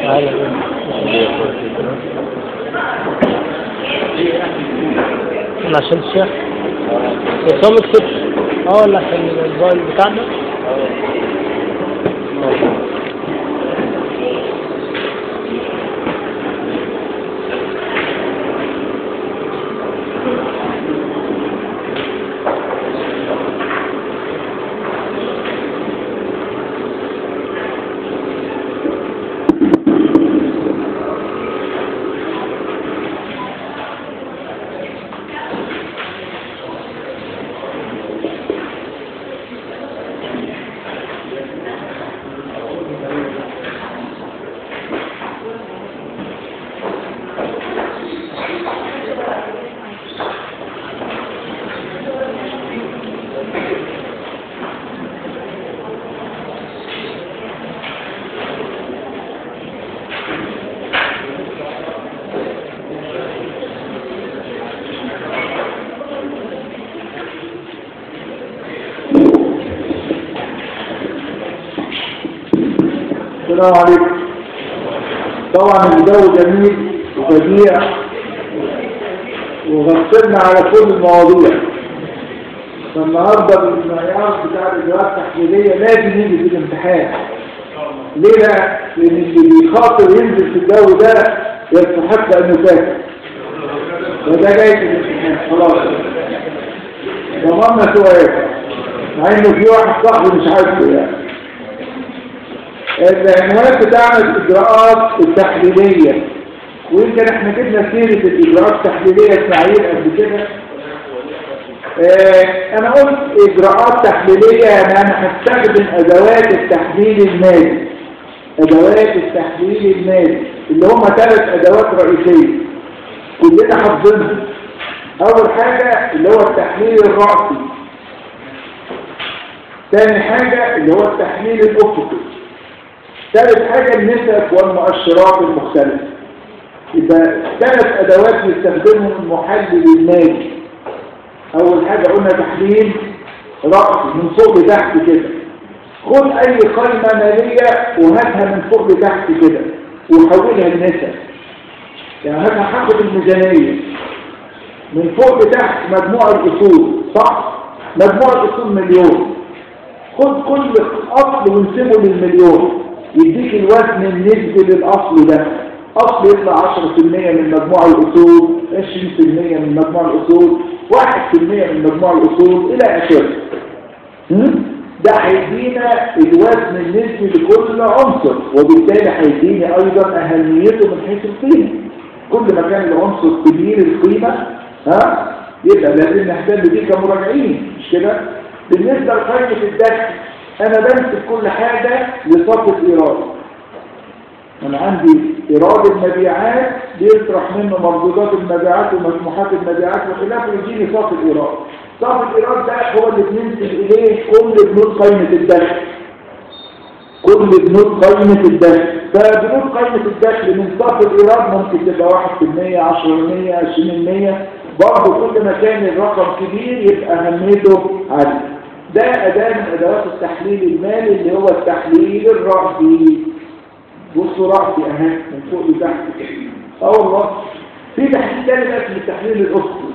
انا عشان الشيخ بس هو مكتبش اه ولا عشان الموبايل بتاعنا السلام عليكم طبعا الجو جميل وبديع وغطينا على كل المواضيع فالنهارده بالمعيار بتاع الاجراءات التحليليه لازم يجي في الامتحان ليه بقى؟ لان اللي بيخاطر ينزل في الجو ده يستحق انه فاكر وده جاي في الامتحان خلاص ضمننا سؤال مع انه في واحد صاحبي مش عارفه يعني العنوان بتاعنا الإجراءات التحليلية ويمكن احنا جبنا سيرة الإجراءات التحليلية اسماعيل قبل كده اه انا قلت إجراءات تحليلية يعني انا هستخدم أدوات التحليل المالي أدوات التحليل المالي اللي هم ثلاث أدوات رئيسية كلنا حافظينهم أول حاجة اللي هو التحليل الرأسي ثاني حاجة اللي هو التحليل الأفقي ثالث حاجة النسب والمؤشرات المختلفة يبقى ثلاث أدوات يستخدمهم المحلل المالي أول حاجة قلنا تحليل رأسي من فوق لتحت كده خد أي قائمة مالية وهاتها من فوق لتحت كده وحولها لنسب يعني هاتها هاخد الميزانية من فوق لتحت مجموع الأصول صح؟ مجموع الأصول مليون خد كل أصل وانسبه للمليون يديك الوزن النسبي للأصل ده أصل يطلع 10% من مجموع الأصول 20% من مجموع الأصول 1% من مجموع الأصول إلى آخره ده هيدينا الوزن النسبي لكل عنصر وبالتالي هيديني أيضا أهميته من حيث القيمة كل ما كان العنصر كبير القيمة ها يبقى لازم نهتم بيه كمراجعين مش كده بالنسبة لقائمة الدخل انا بمسك كل حاجة لصف الايراد انا عندي ايراد المبيعات بيطرح منه مردودات المبيعات ومسموحات المبيعات وخلافه يجيني صف الايراد صف الايراد ده هو اللي بننسب اليه كل بنود قائمة الدخل كل بنود قائمة الدخل فبنود قائمة الدخل من صف الايراد ممكن تبقى 1% 10% 20% برضه كل ما كان الرقم كبير يبقى اهميته عالية ده أداة من أدوات التحليل المالي اللي هو التحليل الرأسي بصوا رأسي أهي من فوق لتحت اه والله في تحليل تاني بقى اسمه التحليل الأفقي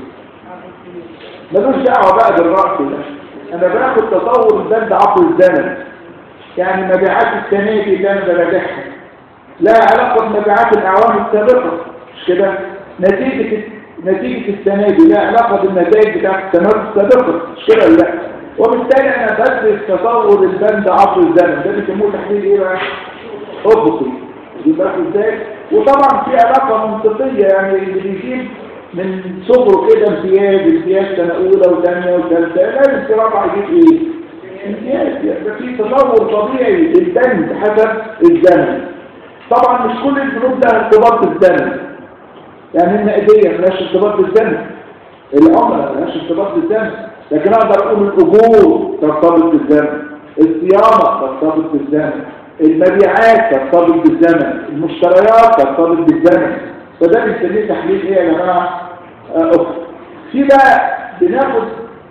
ملوش دعوة بقى بالرأس ده أنا باخد تطور البند عبر الزمن يعني مبيعات السنة دي اللي أنا براجعها لا علاقة بمبيعات الأعوام السابقة مش كده نتيجة نتيجة السنة دي لا علاقة بالنتائج بتاعت السنوات السابقة مش كده لا وبالتالي انا بدرس تطور البند عبر الزمن ده بيسموه تحليل ايه بقى افقي يبقى ازاي وطبعا في علاقه منطقيه يعني اللي بيجيب من صغره كده امتياز امتياز سنه اولى وثانيه وثالثه لازم في رابعه يجيب ايه امتياز يبقى في تطور طبيعي للبند حسب الزمن طبعا مش كل البنود لها ارتباط بالزمن يعني النقديه ملهاش ارتباط بالزمن العمله ملهاش ارتباط بالزمن لكن اقدر اقول الاجور ترتبط بالزمن الصيانه ترتبط بالزمن المبيعات ترتبط بالزمن المشتريات ترتبط بالزمن فده بنسميه تحليل ايه يا جماعه افق في بقى بناخد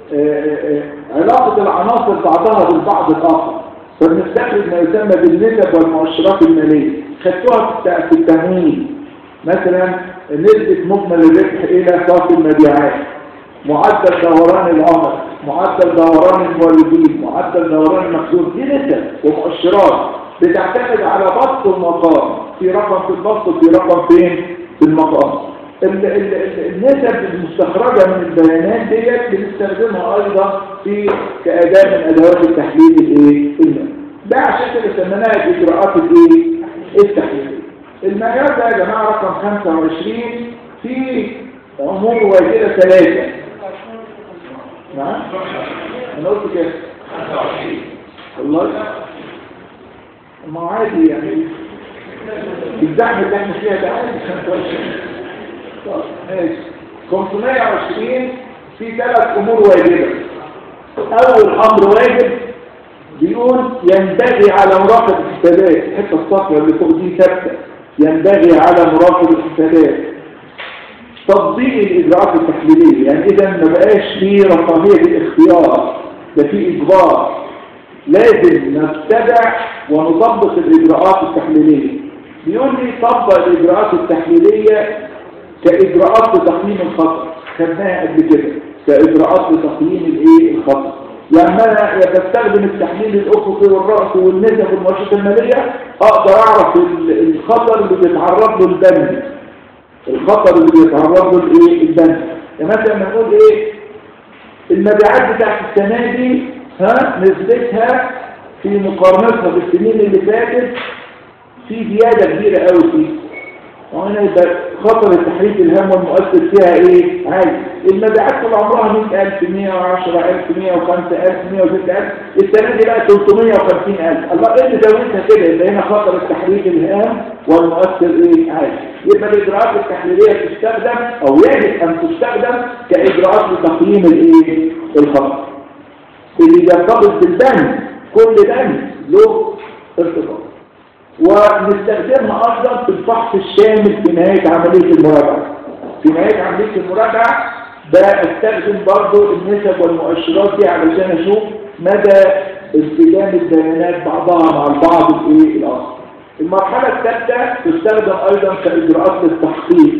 علاقه العناصر بعضها بالبعض الاخر فبنستخرج ما يسمى بالنسب والمؤشرات الماليه خدتوها في الت- في التمويل مثلا نسبة مجمل الربح إلى صافي المبيعات معدل دوران العمر معدل دوران الموردين معدل دوران المخزون دي نسب ومؤشرات بتعتمد على بسط المقام في رقم في البسط وفي رقم فين في المقام ال- ال- ال- النسب المستخرجة من البيانات ديت بنستخدمها أيضا في كأداة من أدوات التحليل الإيه؟ المالي ده عشان كده سميناها الإجراءات الإيه؟ التحليلية المجال ده يا جماعة رقم 25 في أمور واجهة ثلاثة نعم أنا قلت كده والله ما هو عادي يعني الزحمة اللي احنا فيها ده عادي 25 طب ماشي 520 في ثلاث أمور واجبة أول أمر واجب بيقول ينبغي على مراقب الحسابات الحته الصفراء اللي فوق دي ثابته ينبغي على مراقب الحسابات تطبيق الاجراءات التحليليه يعني اذا ما بقاش في رفاهيه الاختيار ده في اجبار لازم نتبع ونطبق الاجراءات التحليليه بيقول لي طبق الاجراءات التحليليه كاجراءات لتقييم الخطر خدناها قبل كده كاجراءات لتقييم الايه الخطر لما انا بستخدم التحليل الافقي والرأس والنسب والمؤشرات الماليه اقدر اعرف ال- الخطر اللي بيتعرض له البنك الخطر اللي بيتعرض له الايه البنك يعني مثلا نقول ايه المبيعات بتاعت السنه دي ها نسبتها في مقارنتها بالسنين اللي فاتت في زياده كبيره قوي فيه وهنا يبقى خطر التحريك الهام والمؤثر فيها ايه عالي المبيعات طول عمرها 100000 110000 105000 106000 السنه دي بقى 350000 الله ايه اللي زودها كده يبقى هنا خطر التحريك الهام والمؤثر ايه عالي يبقى الاجراءات التحليليه تستخدم او يجب ان تستخدم كاجراءات لتقييم الايه الخطر اللي يرتبط بالبنك كل بنك له ارتباط ونستخدمها أيضا في الفحص الشامل في نهاية عملية المراجعة في نهاية عملية المراجعة بستخدم برضو النسب والمؤشرات دي علشان أشوف مدى التزام البيانات بعضها مع البعض في إيه الأصل المرحلة الثالثة تستخدم أيضا كإجراءات للتحقيق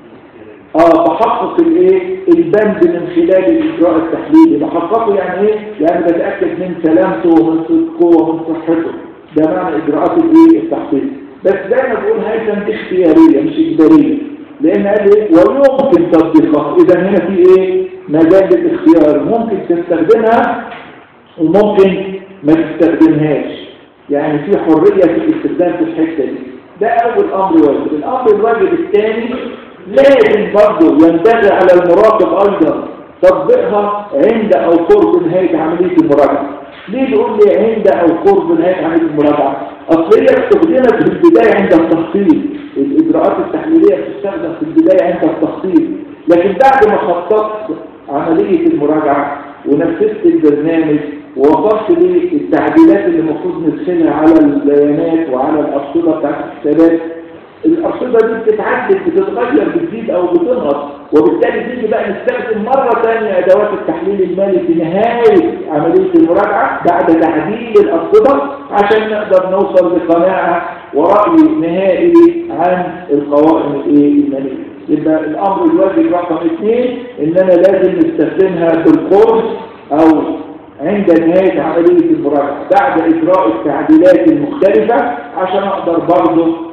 اه بحقق الايه البند من خلال الاجراء التحليلي بحققه يعني ايه يعني بتاكد من سلامته ومن صدقه ومن صحته ده معنى اجراءات الايه التحقيق بس زي ما بقول هيثم دي اختياريه مش اجباريه لان قال ايه ويمكن تطبيقها اذا هنا في ايه مجال الاختيار ممكن تستخدمها وممكن ما تستخدمهاش يعني في حريه في الاستخدام في الحته دي ده اول امر واجب الامر الواجب الثاني لازم برضه ينبغي على المراقب ايضا تطبيقها عند او قرب نهايه عمليه المراجعه ليه بيقول لي عند او قرب نهايه عمليه المراجعه اصل هي استخدمت في البدايه عند التخطيط الاجراءات التحليليه بتستخدم في البدايه عند التخطيط لكن بعد ما خططت عمليه المراجعه ونفذت البرنامج ووصلت للتعديلات اللي المفروض ندخلها على البيانات وعلى الارصده بتاعت الحسابات الأرصدة دي بتتعدل بتتغير بتزيد أو بتنقص وبالتالي تيجي بقى نستخدم مرة ثانية أدوات التحليل المالي في نهاية عملية المراجعة بعد تعديل الأرصدة عشان نقدر نوصل لقناعة ورأي نهائي عن القوائم الإيه المالية يبقى الأمر الواجب رقم اثنين إن أنا لازم نستخدمها بالقرص أو عند نهاية عملية المراجعة بعد إجراء التعديلات المختلفة عشان أقدر برضه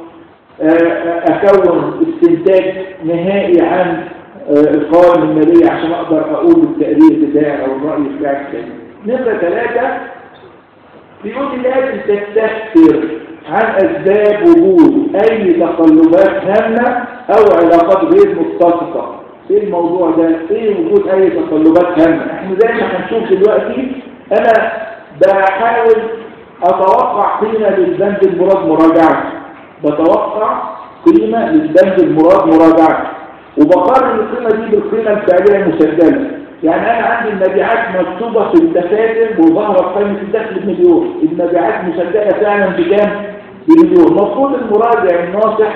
أكون استنتاج نهائي عن القوائم المالية عشان أقدر أقول التقرير بتاعي أو الرأي بتاعي الثاني. نمرة ثلاثة بيقول لي لازم تستفسر عن أسباب وجود أي تقلبات هامة أو علاقات غير متفقة. إيه الموضوع ده؟ إيه وجود أي تقلبات هامة؟ إحنا زي ما هنشوف دلوقتي أنا بحاول أتوقع قيمة للبند المراد مراجعته. بتوقع قيمة للبند المراد مراجعته وبقارن القيمة دي بالقيمة الفعلية المسجلة يعني أنا عندي المبيعات مكتوبة في الدفاتر وظهرت قيمة الدخل بمليون المبيعات مسجلة فعلا بكام؟ بمليون المفروض المراجع الناصح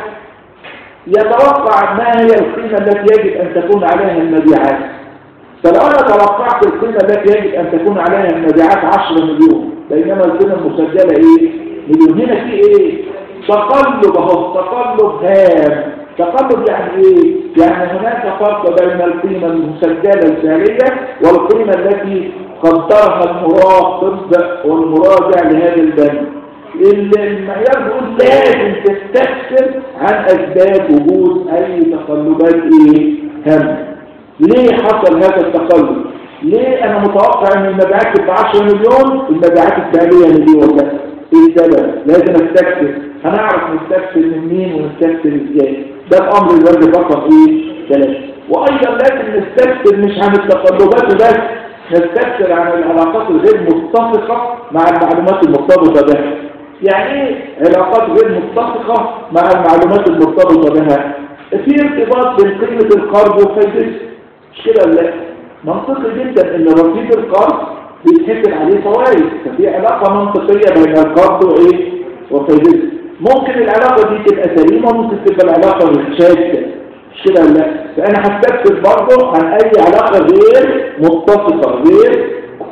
يتوقع ما هي القيمة التي يجب أن تكون عليها المبيعات فلو أنا توقعت القيمة التي يجب أن تكون عليها المبيعات 10 مليون بينما القيمة المسجلة إيه؟ مليون هنا في إيه؟ تقلب اهو تقلب هام تقلب يعني ايه يعني هناك فرق بين القيمة المسجلة الفعلية والقيمة التي قدرها المراقب والمراجع لهذا البنك المعيار بيقول لازم تستفسر عن اسباب وجود اي تقلبات ايه هم ليه حصل هذا التقلب ليه انا متوقع ان المبيعات تبقى 10 مليون المبيعات الفعليه مليون بس ايه السبب لازم استفسر هنعرف نستفسر من مين ونستفسر ازاي ده الامر الواجب رقم ايه ثلاثة وايضا لازم نستفسر مش عن التقلبات بس نستفسر عن العلاقات الغير متفقه مع المعلومات المرتبطه بها يعني ايه علاقات غير متفقه مع المعلومات المرتبطه بها في ارتباط بين قيمه القرض وفايدته مش كده ولا لا منطقي جدا ان رصيد القرض بيتحسب عليه فوائد ففي علاقه منطقيه بين القرض وايه وفايدته ممكن العلاقه دي تبقى سليمه وممكن تبقى العلاقه مش شاذه مش كده ولا لا فانا هستفسر برضه عن اي علاقه غير متفقه غير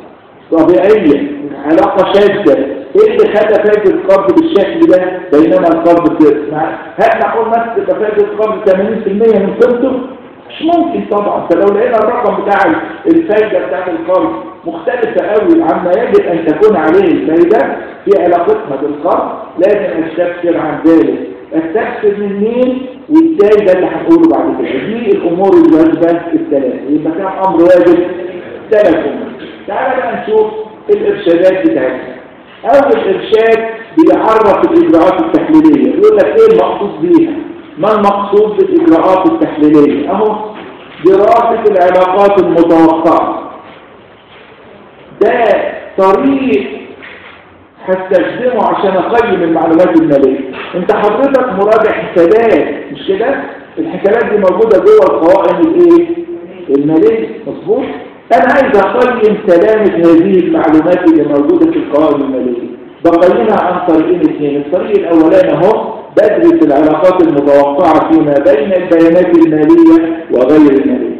طبيعيه علاقه شاذه ايه اللي خلى فايده القرض بالشكل ده بينما القرض هل معقول مثلا تبقى فايده القرض 80% من قيمته مش ممكن طبعا فلو لقينا الرقم بتاع الفايده بتاعت القرض مختلفه قوي عما يجب ان تكون عليه الفايده في علاقتها بالقرض لازم استفسر عن ذلك استفسر من مين وازاي ده اللي هنقوله بعد كده دي الامور الواجبه الثلاثه يبقى كان امر واجب ثلاث امور تعالى بقى نشوف الارشادات بتاعتنا اول ارشاد بيعرف الاجراءات التحليليه يقول لك ايه المقصود بيها ما المقصود بالاجراءات التحليليه اهو دراسه العلاقات المتوقعه ده طريق هستخدمه عشان اقيم المعلومات الماليه انت حضرتك مراجع حسابات مش كده الحسابات دي موجوده جوه القوائم الايه الماليه مظبوط انا عايز اقيم سلامه هذه المعلومات اللي موجوده في القوائم الماليه بقيمها عن طريقين اثنين الطريق الاولاني اهو بدرس العلاقات المتوقعه فيما بين البيانات الماليه وغير الماليه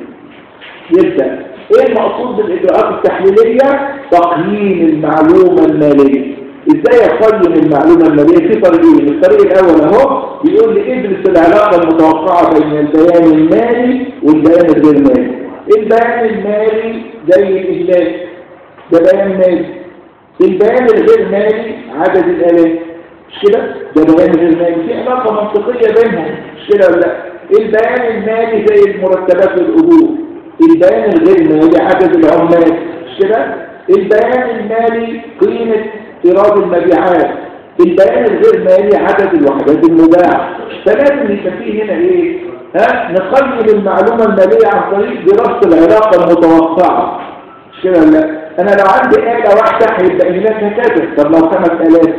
يبدا ايه المقصود بالاجراءات التحليليه تقييم المعلومه الماليه ازاي اقيم المعلومه الماليه في طريقين الطريق الاول اهو بيقول لي ادرس العلاقه المتوقعه بين البيان المالي والبيان الغير مالي البيان المالي زي الاهلاك ده بيان مالي البيان الغير مالي عدد الالات مش كده ده بيان غير مالي في علاقه منطقيه بينهم مش كده ولا لا البيان المالي زي المرتبات والاجور البيان الغير مالي عدد العمال مش كده البيان المالي قيمه ايراد المبيعات البيان الغير مالي عدد الوحدات المباعه فلازم يبقى فيه هنا ايه ها نقيم المعلومه الماليه عن طريق دراسه العلاقه المتوقعه مش كده ولا لا انا لو عندي آلة واحدة هيبقى هناك كذا طب لو خمس آلات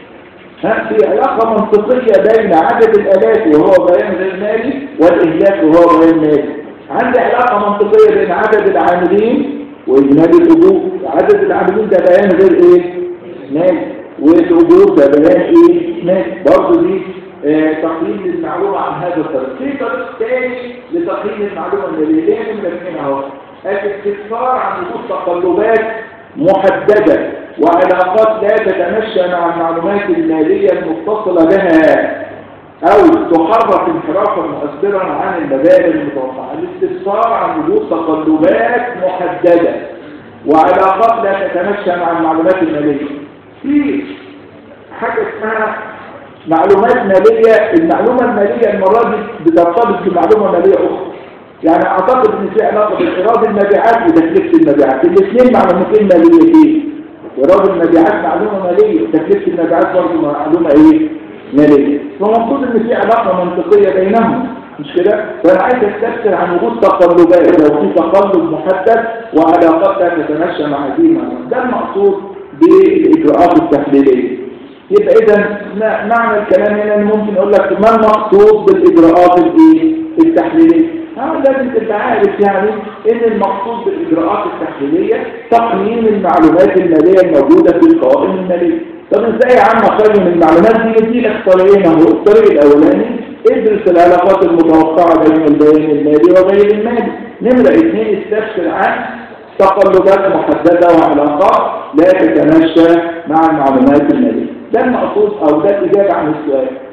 ها في علاقة منطقية بين عدد الآلات وهو بيان غير مالي والإهلاك وهو بيان مالي عندي علاقة منطقية بين عدد العاملين وإجمالي الأجور عدد العاملين ده بيان غير إيه؟ مالي والأجور ده بيان إيه؟ مالي برضه دي آه تقييم للمعلومة عن هذا الطريق في طريق ثاني لتقييم المعلومة المالية ليه من الاثنين اهو الاستفسار عن وجود تقلبات محددة وعلاقات لا تتمشى مع المعلومات المالية المتصلة بها أو تحرك انحرافا مؤثرا عن المبادئ المتوقعة الاستفسار عن وجود تقلبات محددة وعلاقات لا تتمشى مع المعلومات المالية في حاجة اسمها معلومات مالية المعلومة المالية المرة دي بترتبط بمعلومة مالية أخرى يعني اعتقد ان في علاقه بين ايراد المبيعات وتكلفه المبيعات الاثنين معلومتين ماليتين ايراد المبيعات معلومه ماليه وتكلفه المبيعات برضه معلومه ايه ماليه فالمفروض ان في علاقه منطقيه بينهم مش كده فانا عايز استفسر عن وجود تقلبات لو في تقلب محدد وعلاقات لا تتمشى مع هذه المعلومات ده المقصود بالاجراءات التحليليه يبقى اذا معنى الكلام هنا ان ممكن اقول لك ما المقصود بالاجراءات الايه التحليليه ها لازم تبقى عارف يعني ان المقصود بالاجراءات التحليليه تقييم المعلومات الماليه الموجوده في القوائم الماليه طب ازاي يا عم اقيم المعلومات دي يدي لك طريقين اهو الطريق الاولاني ادرس العلاقات المتوقعه بين البيان المالي وغير المالي نمره اثنين استفسر عن تقلبات محدده وعلاقات لا تتمشى مع المعلومات الماليه ده المقصود او ده الاجابه عن السؤال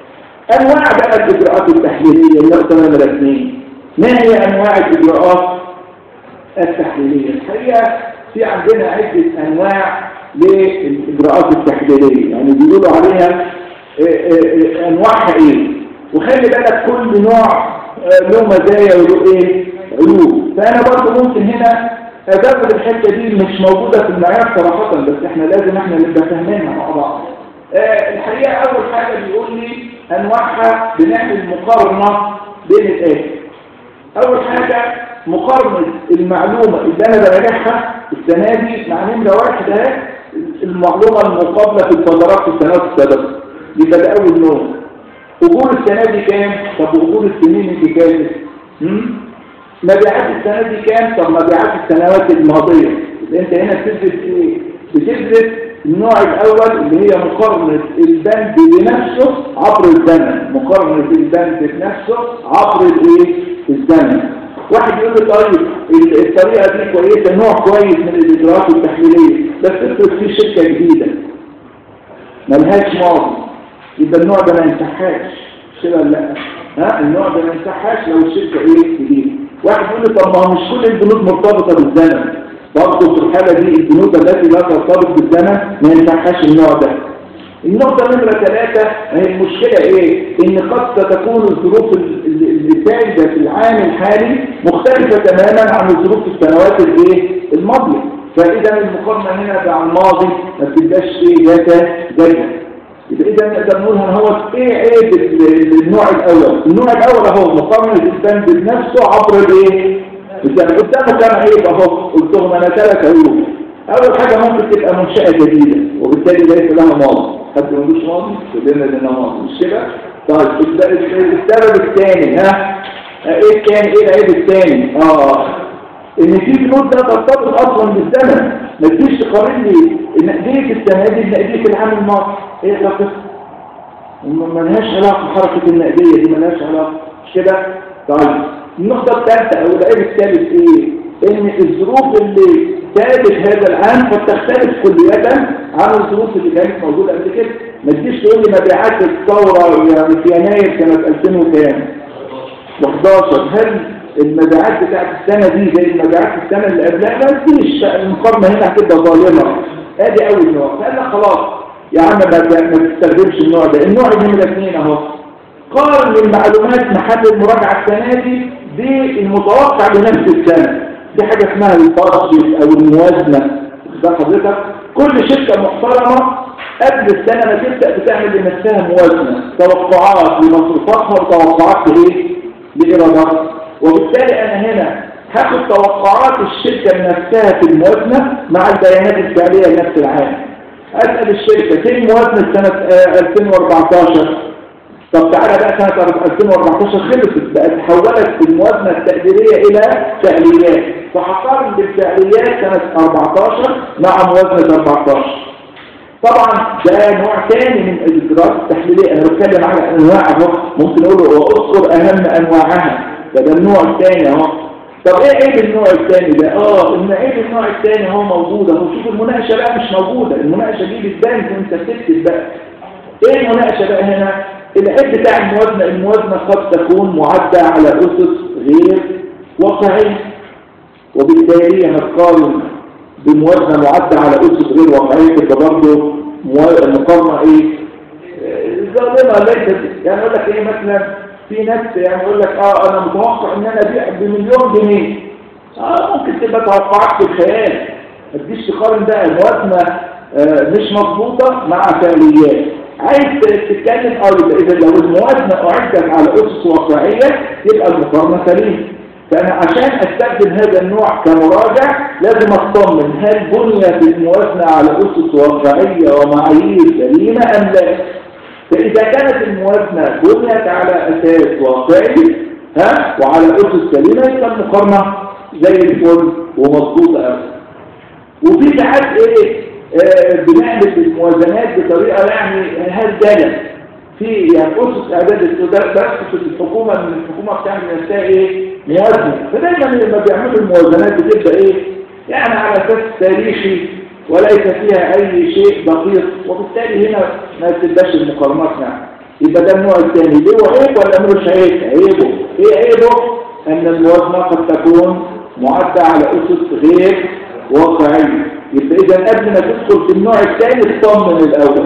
انواع بقى الاجراءات التحليليه النقطه نمره اثنين ما هي انواع الاجراءات التحليليه الحقيقه في عندنا عده انواع للاجراءات التحليليه يعني بيقولوا عليها آه، آه، آه، انواعها ايه وخلي بالك كل نوع آه، له مزايا وله ايه عيوب فانا برضه ممكن هنا ازود الحته دي مش موجوده في المعيار صراحه بس احنا لازم احنا نبقى فاهمينها مع بعض آه، الحقيقه اول حاجه بيقول لي انواعها بنعمل مقارنه بين الاتي اول حاجه مقارنه المعلومه اللي انا براجعها السنه دي مع نمره واحد اهي المعلومه المقابله في الفترات في السنوات السابقه يبقى ده اول نوع اجور السنه دي كام طب اجور السنين اللي فاتت هم؟ مبيعات السنه دي كام طب مبيعات السنوات الماضيه يبقى انت هنا بتدرس ايه بتدرس النوع الاول اللي هي مقارنه البند بنفسه عبر الزمن مقارنه البند بنفسه عبر الايه الزمن واحد يقول لي طيب ال- الطريقه دي كويسه نوع كويس من الاجراءات التحليليه بس افرض في شركه جديده ملهاش ماضي يبقى النوع ده ما ينفعهاش مش كده ولا لا ها النوع ده ما ينفعهاش لو الشركه ايه جديده واحد يقول لي طب ما هو مش كل البنود مرتبطه بالزمن برضه في الحاله دي البنود التي لا ترتبط بالزمن ما ينفعهاش النوع ده النقطة نمرة ثلاثة هي المشكلة ايه؟ ان قد تكون الظروف ال- ال- السائدة في العام الحالي مختلفة تماما عن الظروف في السنوات الايه؟ الماضية فاذا المقارنة هنا مع الماضي ما بتبقاش ايه داتا داتا يبقى اذا نقدر نقول هنا هو ايه عيب ال- النوع الاول؟ النوع الاول اهو مقارنة البند بنفسه عبر الايه؟ الزمن قدامه كام عيب اهو قلتهم انا ثلاث عيوب اول حاجة ممكن تبقى منشأة جديدة وبالتالي ليس لها ماضي حد ما يقولش ماضي كلنا لنا ماضي مش كده طيب الس- الس- السبب الثاني ها ايه الثاني ايه العيب الثاني اه ان في بنود لا ترتبط اصلا بالزمن ما تجيش تقارن لي نقديه السنه دي بنقديه العام الماضي ايه علاقتها ما لهاش علاقه بحركه النقديه دي ما لهاش علاقه مش كده طيب النقطه الثالثه او العيب الثالث ايه ان الظروف اللي ثابت هذا العام قد تختلف كلية عن الظروف اللي كانت موجودة قبل كده ما تجيش تقول لي مبيعات الثورة يعني في يناير سنة 2000 وكام 11 هل المبيعات بتاعت السنة دي زي المبيعات السنة اللي قبلها ما فيش المقارنة هنا هتبقى ظالمة ادي اول نوع فقال خلاص يا عم ما ما تستخدمش النوع ده النوع نمرة اثنين اهو قارن المعلومات محل المراجعة السنة دي بالمتوقع لنفس السنة دي حاجة اسمها البادجت او الموازنة ده حضرتك كل شركة محترمة قبل السنة ما تبدأ بتعمل لنفسها موازنة توقعات لمصروفاتها وتوقعات لايه؟ لإيراداتها وبالتالي أنا هنا هاخد توقعات الشركة نفسها في الموازنة مع البيانات الفعلية لنفس العام أسأل الشركة فين موازنة سنة آه، 2014 طب تعالى بقى سنة 2014 خلصت بقت تحولت الموازنة التقديرية إلى فعليات فهقارن بالفعليات سنة 14 مع موازنة 14 طبعا ده نوع ثاني من الإجراءات التحليلية أنا بتكلم على أنواع أهو ممكن أقول وأذكر أهم أنواعها ده ده النوع الثاني أهو طب إيه عيب النوع الثاني ده؟ آه إن عيب النوع الثاني هو موجود أهو شوف المناقشة بقى مش موجودة المناقشة دي بتبان وأنت بتكتب بقى إيه المناقشة بقى هنا؟ العيب بتاع الموازنة الموازنة قد تكون معدة على أسس غير واقعية وبالتالي هتقارن بموازنة معدة على أسس غير واقعية تبقى برضه موا- مقارنة إيه؟ آه، ظالمة ليست يعني يقول لك إيه مثلا في ناس يعني يقول لك آه أنا متوقع إن أنا أبيع بمليون جنيه آه ممكن تبقى توقعات في الخيال ما تجيش تقارن بقى موازنة آه، مش مضبوطة مع فعليات عايز تتكلم اه يبقى اذا لو الموازنه اعدت على اسس واقعيه يبقى المقارنه سليمه فانا عشان استخدم هذا النوع كمراجع لازم اطمن هل بنيت الموازنه على اسس واقعيه ومعايير سليمه ام لا فاذا كانت الموازنه بنيت على اساس واقعي ها وعلى اسس سليمه يبقى المقارنه زي الفل ومظبوطه قوي وفي ساعات ايه آه، بنعمل الموازنات بطريقه يعني هزله في يعني اسس اعداد السوداء بس في الحكومه من الحكومه بتعمل نفسها ايه موازنه فدايما لما بيعملوا الموازنات بتبقى ايه يعني على اساس تاريخي وليس فيها اي شيء دقيق وبالتالي هنا ما بتبقاش المقارنات يعني يبقى ده النوع الثاني ليه هو عيب ولا ملوش عيب عيبه ايه عيبه ان الموازنه قد تكون معدة على اسس غير واقعيه يبقى اذا قبل ما تدخل في النوع الثاني اطمن الاول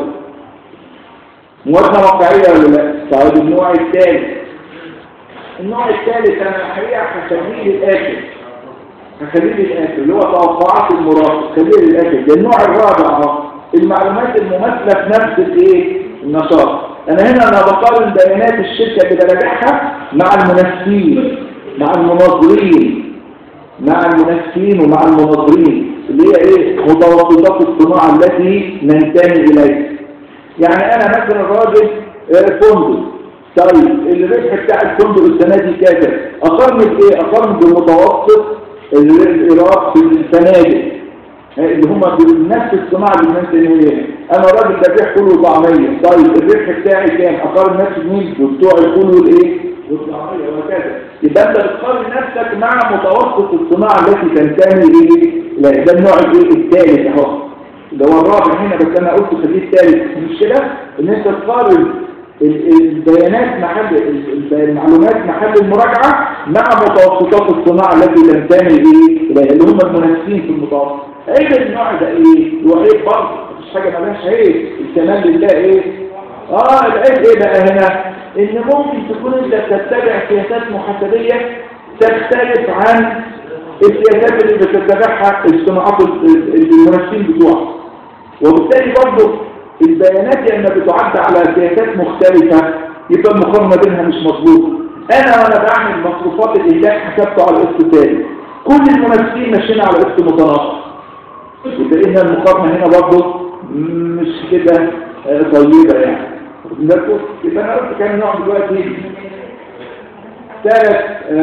موازنه واقعيه ولا لا طيب النوع الثالث النوع الثالث انا الحقيقه هخليه للاخر هخليه للاخر اللي هو توقعات المراقب خليه للاخر ده النوع الرابع اهو المعلومات المماثله في نفس الايه النشاط انا هنا انا بقارن بيانات الشركه اللي براجعها مع المنافسين مع المناظرين مع المنافسين ومع المناظرين اللي هي ايه متوسطات الصناعه التي ننتمي اليها يعني انا مثلا راجل آه، فندق طيب الربح بتاع الفندق السنه دي كذا اقارن بايه اقارن بمتوسط الايراد في الفنادق اللي هم بنفس الصناعه اللي الناس اللي انا راجل ببيع فول وطعميه طيب الربح بتاعي كام اقارن نفسي بمين بتوع الفول والايه والطعميه وهكذا يبقى انت بتقارن نفسك مع متوسط الصناعه التي تنتمي اليه لا ده النوع الايه الثالث اهو ده هو الرابع هنا بس انا قلت خليه الثالث مش كده ان انت تقارن ال- البيانات محل ال- المعلومات محل المراجعة مع متوسطات الصناعة التي تنتمي إيه إليها اللي هم المنافسين في المتوسط عيب النوع ده إيه؟ هو عيب برضه مفيش حاجة مالهاش عيب الكمال لله إيه؟ آه العيب إيه بقى هنا؟ إن ممكن تكون أنت بتتبع سياسات محاسبية تختلف عن السياسات اللي بتتبعها الصناعات ال- ال- المنافسين بتوعها وبالتالي برضه البيانات لما بتعد على سياسات مختلفة يبقى المقارنة بينها مش مظبوطة أنا وأنا بعمل مصروفات الإنتاج حسبته على قسط ثاني كل المنافسين ماشيين على قسط متناقض يبقى إن المقارنة هنا برضه مش كده آه، طيبة يعني واخدين بالكم؟ يبقى أنا قلت كام نوع دلوقتي ثلاث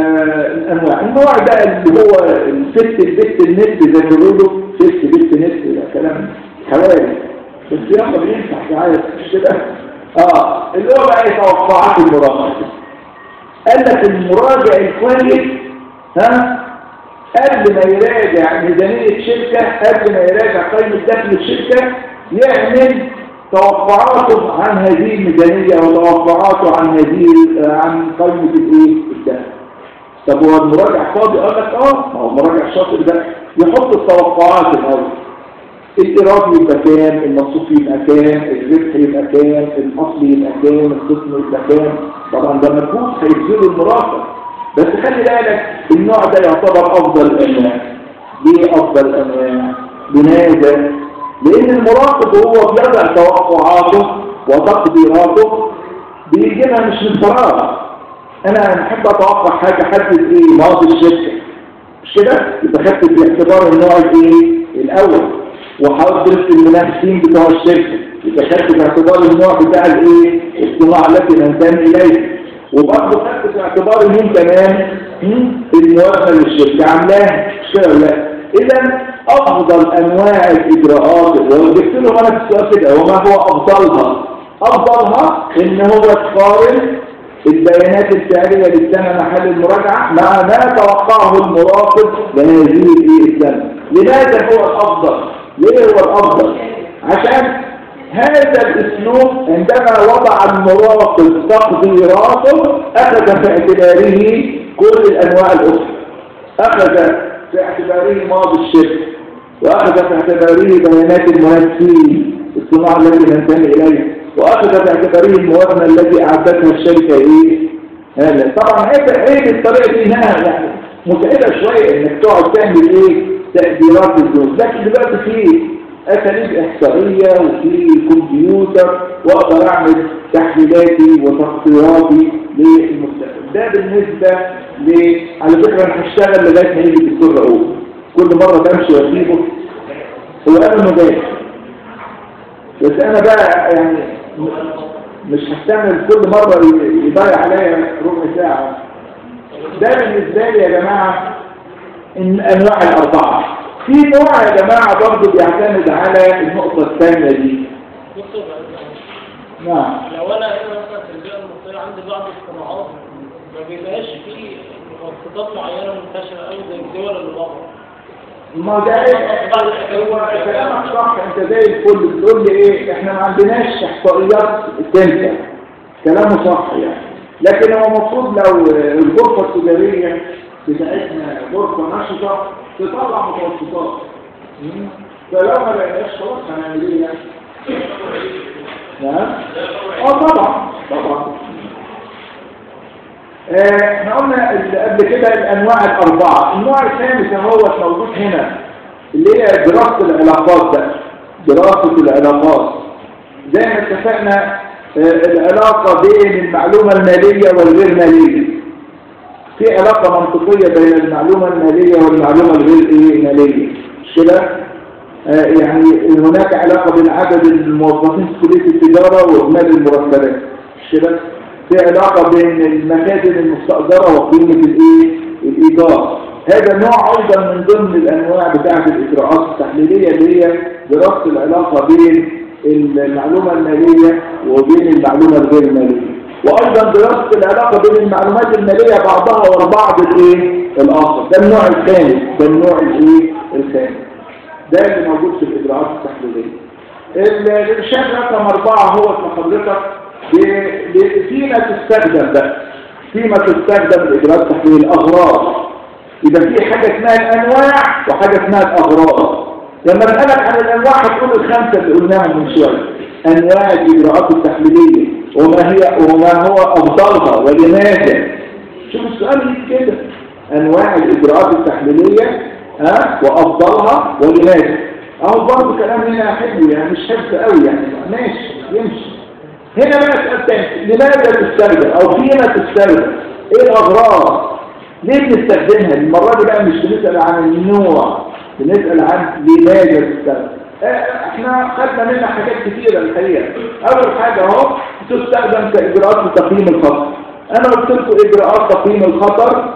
آه انواع النوع ده اللي هو الست البت النت زي ما بيقولوا ست بت نت ده كلام حوالي بس يلا بينفع تعالى مش كده اه اللي هو بقى إيه توقعات المراجعه قال لك المراجع الكويس ها قبل ما يراجع ميزانية شركة قبل ما يراجع قيمة دخل الشركة يعمل توقعاته عن هذه الميزانية وتوقعاته عن هذه عن قيمة الايه الدخل طب هو المراجع فاضي قال لك اه ما هو المراجع الشاطر ده يحط التوقعات الاول الايراد يبقى كام المصروف يبقى كام الربح يبقى كام الاصل يبقى كام الخصم يبقى كام طبعا ده مجهود هيبذله المراقب بس خلي بالك النوع ده يعتبر افضل الانواع ليه افضل الانواع لماذا لان المراقب هو بيضع توقعاته وتقديراته بيجيبها مش من فراغ انا بحب اتوقع حاجه حدد ايه ماضي الشركه مش كده يبقى خدت في الاعتبار النوع الايه الاول وحاول درست المنافسين بتوع الشركه يبقى خدت في اعتبار النوع بتاع الايه الصناعه التي ننتمي اليها وبرضه خدت في اعتبار مين كمان هم؟ الموازنه للشركه عاملاها مش كده ولا لا اذا افضل انواع الاجراءات وجبت له انا في السؤال كده وما هو افضلها افضلها ان هو تقارن البيانات الفعليه للسنه محل المراجعه مع ما توقعه المراقب لهذه السنه لماذا هو الافضل ليه هو الافضل عشان هذا الاسلوب عندما وضع المراقب تقديراته اخذ في اعتباره كل الانواع الاخرى اخذ في اعتباره ماضي الشركه واخذ في اعتباره بيانات المنافسين الصناعه التي ننتمي اليها واخذ في اعتباره الموازنه التي اعدتها الشركه ايه هذا طبعا عيب عيب الطريقه دي انها يعني متعبه شويه انك تقعد تعمل ايه تقديرات الزوج لكن دلوقتي في اساليب احصائيه وفي كمبيوتر واقدر اعمل تحليلاتي وتقديراتي للمستقبل ده بالنسبه ل على فكره انا هشتغل لغايه ما يجي الدكتور رؤوف كل مره بمشي واسيبه هو قال انه جاي بس انا بقى يعني مش هستعمل كل مرة يضيع عليا ربع ساعة ده بالنسبة لي يا جماعة إن أنواع الأربعة في نوع يا جماعة برضه بيعتمد على النقطة الثانية دي دكتور نعم لو انا هنا مثلا في البيئه المصريه عندي بعض الصناعات ما بيبقاش فيه مخططات معينه منتشره قوي زي الدول اللي بره ما ده ايه هو كلامك صح انت زي الفل بتقول لي ايه احنا ما عندناش احصائيات تنفع كلامه صح يعني لكن هو المفروض لو الغرفة التجارية بتاعتنا غرفة نشطة تطلع متوسطات مم. فلو ما لقيناش خلاص هنعمل ايه يعني؟ نعم؟ اه طبعا طبعا آه، احنا قلنا ال- قبل كده الانواع الاربعه النوع الخامس هو موجود هنا اللي هي دراسه العلاقات ده دراسه العلاقات زي ما اتفقنا آه، العلاقه بين المعلومه الماليه والغير ماليه في علاقه منطقيه بين المعلومه الماليه والمعلومه الغير ايه ماليه مش كده آه، يعني هناك علاقه بين عدد الموظفين في كليه التجاره واجمالي المرتبات مش كده في علاقة بين المخازن المستأجرة وقيمة الايه الإيجار هذا نوع أيضا من ضمن الأنواع بتاعة الإجراءات التحليلية اللي هي دراسة العلاقة بين المعلومة المالية وبين المعلومة الغير المالية وأيضا دراسة العلاقة بين المعلومات المالية بعضها والبعض الإيه الآخر ده النوع الثاني ده النوع الإيه الثاني ده اللي موجود في الإجراءات التحليلية الإرشاد رقم أربعة هو اسم حضرتك ب- ب- فيما تستخدم ده فيما تستخدم الإجراءات التحليلية الأغراض يبقى في حاجة اسمها الأنواع وحاجة اسمها الأغراض لما نسألك عن الأنواع هتقول الخمسة اللي قلناهم من شوية أنواع الإجراءات التحليلية وما هي وما هو أفضلها ولماذا شوف السؤال يجي كده أنواع الإجراءات التحليلية ها وأفضلها ولماذا أهو برضه كلام هنا حلو يعني مش حفظ قوي يعني ماشي يمشي هنا بقى سؤال تاني لماذا تستخدم أو فيما تستخدم إيه الأغراض ليه بنستخدمها المرة دي بقى مش بنسأل عن النوع بنسأل عن لماذا تستخدم آه، احنا خدنا منها حاجات كتيرة الحقيقة أول حاجة اهو تستخدم كإجراءات لتقييم الخطر أنا قلت لكم إجراءات تقييم الخطر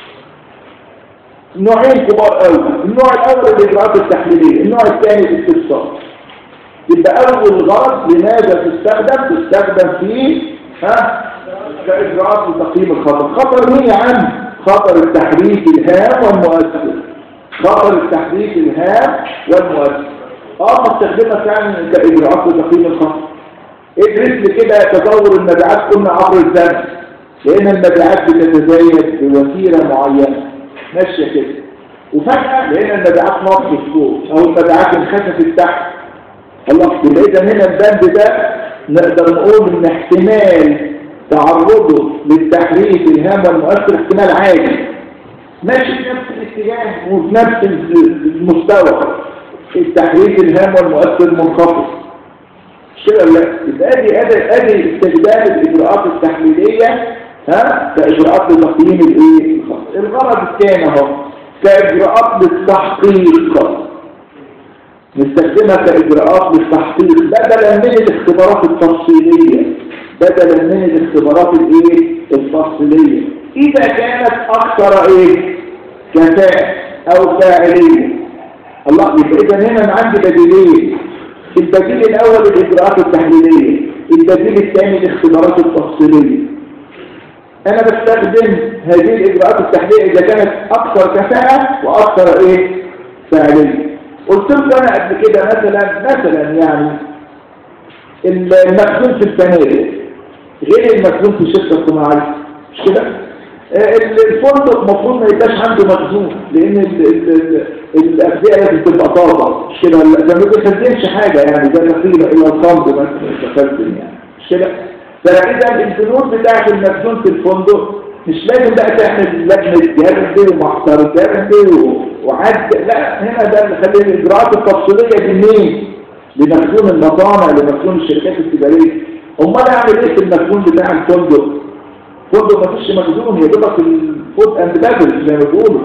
نوعين كبار قوي النوع الأول الإجراءات التحليلية النوع الثاني الاستفسار يبقى أول غرض لماذا تستخدم تستخدم في ها كإجراءات لتقييم الخطر خطر مين يا عم خطر التحريك الهام والمؤثر خطر التحريك الهام والمؤثر اه بستخدمها فعلا كإجراءات لتقييم الخطر ادرس لي كده تطور المبيعات كنا عبر الزمن لأن المبيعات بتتزايد بوسيلة معينة ماشية كده وفجأة لقينا المبيعات نطت فوق أو المبيعات انخسفت تحت الله يبقى إذا هنا البند ده نقدر نقول إن احتمال تعرضه للتحريك الهام والمؤثر احتمال عالي ماشي في نفس الاتجاه وفي نفس المستوى التحريك الهام والمؤثر منخفض مش كده ولا لا يبقى ادي ادي ادي استخدام الاجراءات التحليليه ها كاجراءات لتقييم الايه الخطر الغرض الثاني اهو كاجراءات للتحقيق نستخدمها كاجراءات للتحقيق بدلا من الاختبارات التفصيليه بدلا من الاختبارات الايه التفصيليه اذا كانت اكثر ايه كفاءه او فاعليه الله يبقى اذا هنا انا عندي بديلين البديل الاول الاجراءات التحليليه البديل الثاني الاختبارات التفصيليه انا بستخدم هذه الاجراءات التحليليه اذا كانت اكثر كفاءه واكثر ايه فاعليه قلت لكم انا قبل كده مثلا مثلا يعني المخزون في الفنادق غير المخزون في الشركه الصناعيه مش كده الفندق المفروض ما يبقاش عنده مخزون لان الاغذيه لازم تبقى طازه مش كده ده ما بيخزنش حاجه يعني ده نقيله الى الخمر مثلا يتخزن يعني مش كده فاذا البنود بتاعه المخزون في الفندق مش لازم بقى تعمل لجنه جهاز ايه ومحضر جهاز ايه وعد لا هنا ده اللي خلي الاجراءات التفصيليه دي منين لمخزون المصانع لمخزون الشركات التجاريه امال اعمل ايه في المخزون بتاع الفندق فندق ما فيش مخزون يا دوبك الفود اند بابل زي ما بيقولوا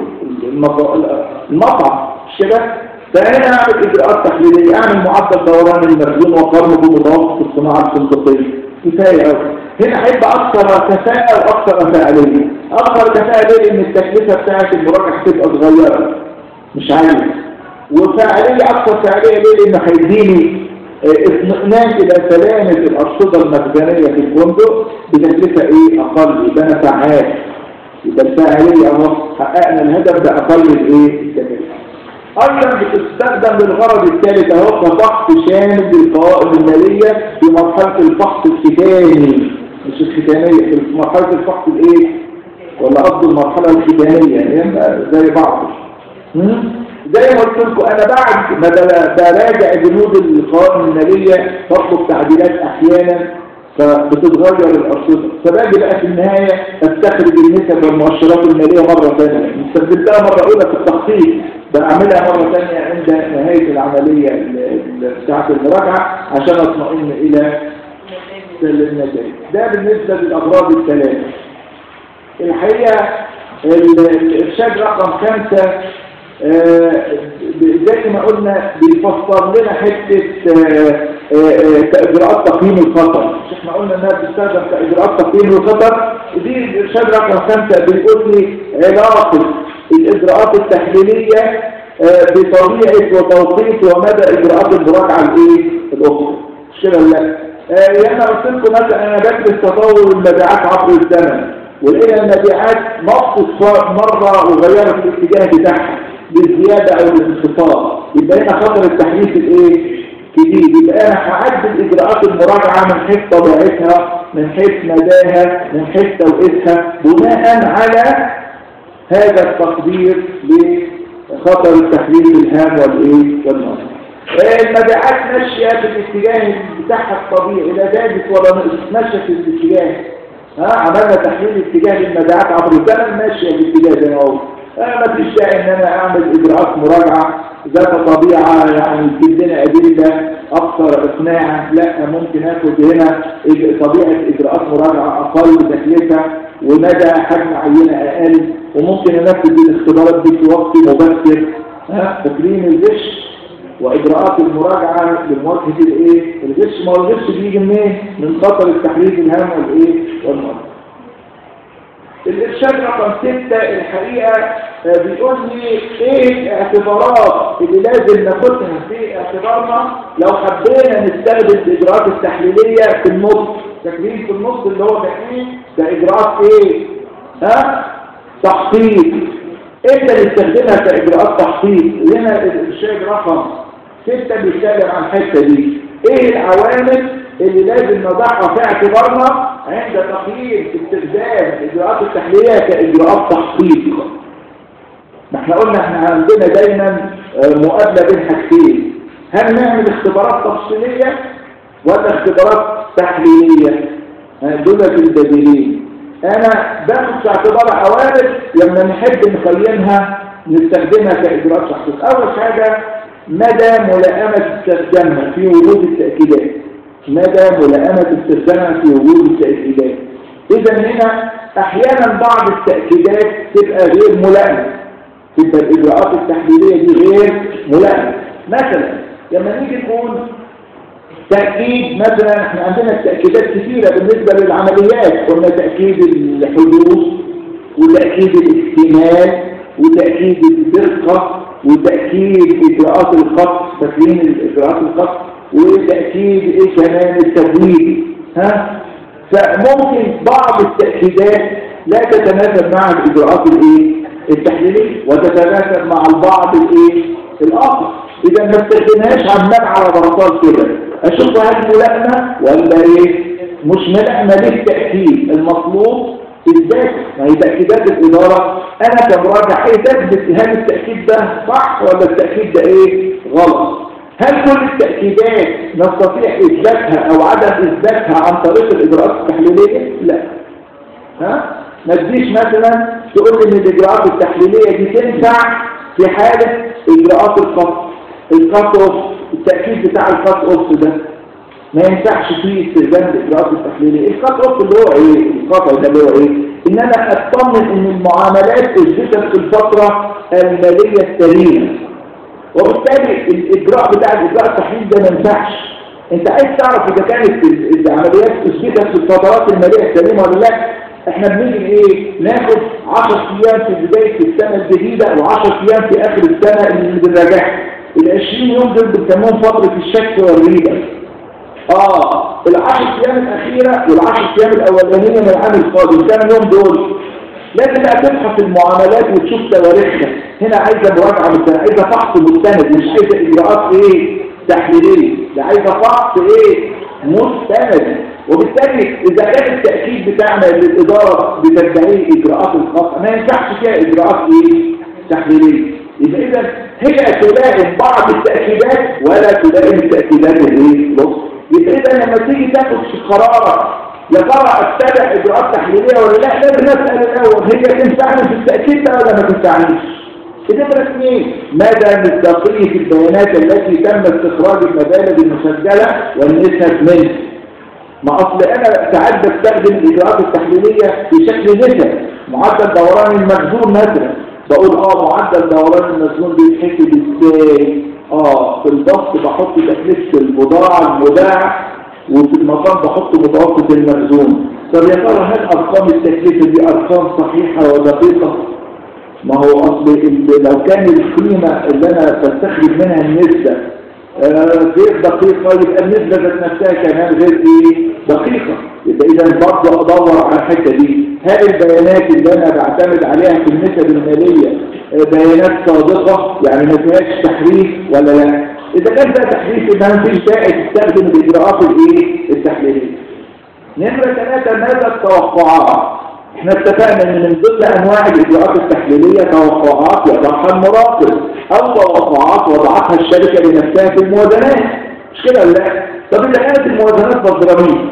المطعم مش كده فهنا اعمل اجراءات تحليليه اعمل معدل دوران المخزون وقارنه بمتوسط الصناعه الفندقيه كفايه قوي هنا هيبقى اكثر كفاءه واكثر فاعليه اكثر كفاءه ليه لان التكلفه بتاعت المراجعه هتبقى صغيره مش عاليه وفاعليه اكثر فاعليه ليه لانه هيديني اطمئنان الى سلامه الارصده المخزنيه في الفندق بتكلفه ايه اقل يبقى انا فعال يبقى الفاعليه اهو حققنا الهدف باقل الايه التكلفه ايضا بتستخدم للغرض الثالث اهو كفحص شامل للقوائم الماليه في مرحله الفحص الختامي مش الختامية في مرحلة الفحص الايه ولا قصد المرحلة الختامية يعني زي بعض مم؟ زي ما قلت لكم انا بعد ما بلا- براجع بنود القوائم المالية بطلب تعديلات احيانا فبتتغير الارصده فباجي بقى في النهاية استخرج النسب والمؤشرات المالية مرة ثانية استخدمتها مرة اولى في التخطيط بعملها مرة ثانية عند نهاية العملية ال- ال- بتاعة المراجعة عشان اطمئن الى النتائج ده بالنسبة للأغراض الثلاثة الحقيقة ال- الإرشاد رقم خمسة آه، زي ما قلنا بيفسر لنا حتة آه، آه، آه، إجراءات تقييم الخطر مش احنا قلنا انها بتستخدم كإجراءات تقييم الخطر دي الإرشاد رقم خمسة بيقول لي علاقة الإجراءات التحليلية آه، بطبيعة وتوقيت ومدى إجراءات المراجعة الإيه؟ الأخرى مش كده ولا لا؟ آه، يعني انا قلت لكم مثلا انا بدرس تطور المبيعات عبر الزمن ولقينا المبيعات نقصت مرة وغيرت الاتجاه بتاعها للزيادة او للانخفاض يبقى هنا خطر التحديث الايه؟ جديد يبقى انا هعدل اجراءات المراجعة من حيث طبيعتها من حيث مداها من حيث توقيتها بناء على هذا التقدير لخطر التحليل الهام والايه والنصر المبيعات ماشية في الاتجاه بتاعها الطبيعي لا زادت ولا نقصت ماشية في الاتجاه ها عملنا تحليل اتجاه للمبيعات عبر الزمن ماشية في الاتجاه زي ما هو آه ما فيش داعي ان انا اعمل اجراءات مراجعة ذات طبيعة يعني تجيب لنا ادلة اكثر اقناعا لا ممكن اخد هنا إج- طبيعة اجراءات مراجعة اقل تكلفة ومدى حجم عينة اقل وممكن انفذ الاختبارات دي في وقت مبكر ها تكريم الغش واجراءات المراجعه لمواجهه الايه الغش ما هو الغش بيجي منين من خطر التحريف الهام والايه والمرض الارشاد رقم ستة الحقيقه آه، بيقول لي ايه الاعتبارات اللي لازم ناخدها في اعتبارنا لو حبينا نستخدم الاجراءات التحليليه في النص تكريم في النص اللي هو ده ايه ده اجراءات ايه ها تخطيط امتى نستخدمها كاجراءات تخطيط هنا الارشاد رقم ستة بيتكلم عن الحته دي ايه العوامل اللي لازم نضعها في اعتبارنا عند تقييم استخدام الاجراءات التحليليه كاجراءات تخطيط ما احنا قلنا احنا عندنا دايما آه، مقابله بين حاجتين هل نعمل اختبارات تفصيليه ولا اختبارات تحليليه آه، دول البديلين انا باخد في اعتبار عوامل لما نحب نقيمها نستخدمها كاجراءات تخطيط اول حاجه مدى ملائمه استخدامها في وجود التاكيدات مدى ملائمه استخدامها في وجود التاكيدات اذا هنا احيانا بعض التاكيدات تبقى غير ملائمه تبقى الاجراءات التحليليه دي غير ملائمه مثلا لما نيجي نقول تأكيد مثلا احنا عندنا تأكيدات كثيرة بالنسبة للعمليات قلنا تأكيد الحدوث وتأكيد الاحتمال وتأكيد الدقة وتأكيد إجراءات الخط تكوين إجراءات الخط وتأكيد إيه كمان التبويب ها فممكن بعض التأكيدات لا تتناسب مع الإجراءات الإيه التحليلية وتتناسب مع البعض الإيه الآخر إذا ما استخدمهاش عمال على بلاطات كده أشوف هل ملائمة ولا إيه مش ملائمة للتأكيد المطلوب إثبات ما هي تأكيدات الإدارة أنا كمراجع إيه تثبت هل التأكيد ده صح ولا التأكيد ده إيه غلط هل كل التأكيدات نستطيع إثباتها أو عدم إثباتها عن طريق الإجراءات التحليلية؟ لا ها؟ ما تجيش مثلا تقول لي ان الاجراءات التحليليه دي تنفع في حاله اجراءات القط القط اوف التاكيد بتاع القط اوف ده ما ينفعش فيه استخدام الاجراءات التحليليه القط اوف اللي هو ايه القطع ده اللي هو ايه ان انا اطمن ان المعاملات اثبتت في الفتره الماليه السليمه وبالتالي الاجراء بتاع الاجراء التحليل ده ما ينفعش انت عايز تعرف اذا كانت ال- العمليات اثبتت في الفترات الماليه السليمه ولا لا احنا بنيجي ايه ناخد 10 ايام في بدايه السنه الجديده و10 ايام في اخر السنه اللي بنراجعها ال 20 يوم دول بنسموهم فتره الشك والريبه اه ال10 ايام الاخيره وال10 ايام الاولانيه من العام القادم كام يوم دول لازم بقى تبحث المعاملات وتشوف تواريخها هنا عايزه مراجعه مستند عايزه فحص مستند مش عايزه اجراءات ايه تحليليه ده عايزه فحص ايه مستند وبالتالي إذا كان التأكيد بتاعنا للإدارة بتدعيه إجراءات الخاصة ما ينفعش فيها إجراءات إيه؟ تحليلية يبقى إذا هي تلائم بعض التأكيدات ولا تلائم التأكيدات الإيه؟ الأخرى يبقى إذا لما تيجي تاخد قرار يا ترى اتبع إجراءات تحليلية ولا لا لازم نسأل الأول هي تنفعني في التأكيد ده ولا ما تنفعنيش؟ النمرة اثنين مدى مصداقية البيانات التي تم استخراج المبالغ المسجلة والنسب منه ما أصل أنا ساعات بستخدم الإجراءات التحليلية في شكل نسب معدل دوران المخزون مثلا بقول اه معدل دوران المخزون بيتحسب ازاي اه في البسط بحط تكلفة البضاعة المباعة وفي المقام بحط متوسط المخزون طب يا ترى هل أرقام التكلفة دي أرقام صحيحة ودقيقة ما هو أصل ال- لو كان القيمة اللي أنا بستخرج منها النسبة آه، غير دقيقة يبقى النسبة ذات نفسها كمان غير إيه؟ دقيقة يبقى إذا برضه أدور على الحتة دي هل البيانات اللي أنا بعتمد عليها في النسب المالية آه، بيانات صادقة يعني ما فيهاش تحريف ولا لا؟ إذا كان ده تحريف يبقى ما فيش داعي تستخدم الإجراءات الإيه؟ التحليلية. نمرة ثلاثة ماذا التوقعات؟ احنا اتفقنا ان من ضمن انواع الاجراءات التحليليه توقعات يضعها المراقب او توقعات وضعتها الشركه لنفسها في الموازنات مش كده ولا لا طب اذا كانت الموازنات بزراميل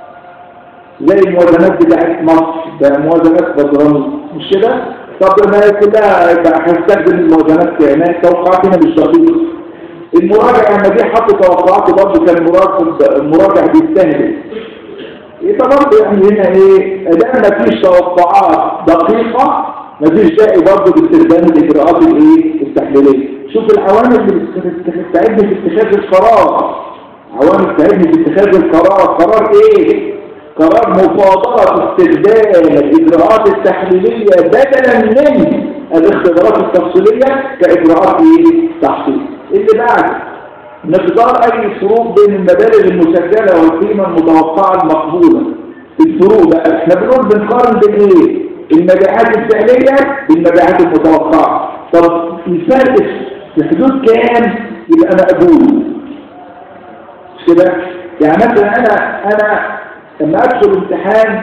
زي الموازنات بتاعت مصر ده موازنات بزراميل مش كده طب ما هي كلها يبقى هستخدم الموازنات هناك توقعاتنا مش دقيقه المراجع لما جه حط توقعاته برضه كان مراقب المراجع بيستهدف يبقى برضه يعني هنا ايه ادام مفيش توقعات دقيقة مفيش داعي برضه باستخدام الاجراءات الايه التحليلية شوف العوامل اللي بتساعدني في اتخاذ القرار عوامل تساعدني في اتخاذ القرار قرار ايه قرار مفاضلة استخدام الاجراءات التحليلية بدلا من الاختبارات التفصيلية كاجراءات ايه تحصيل اللي بعد مقدار أي فروق بين المبالغ المسجلة والقيمة المتوقعة المقبولة الفروق بقى احنا بنقول بنقارن بين ايه المبيعات الفعلية بالمبيعات المتوقعة طب الفرق في حدود كام يبقى مقبول مش كده يعني مثلا انا انا لما ادخل امتحان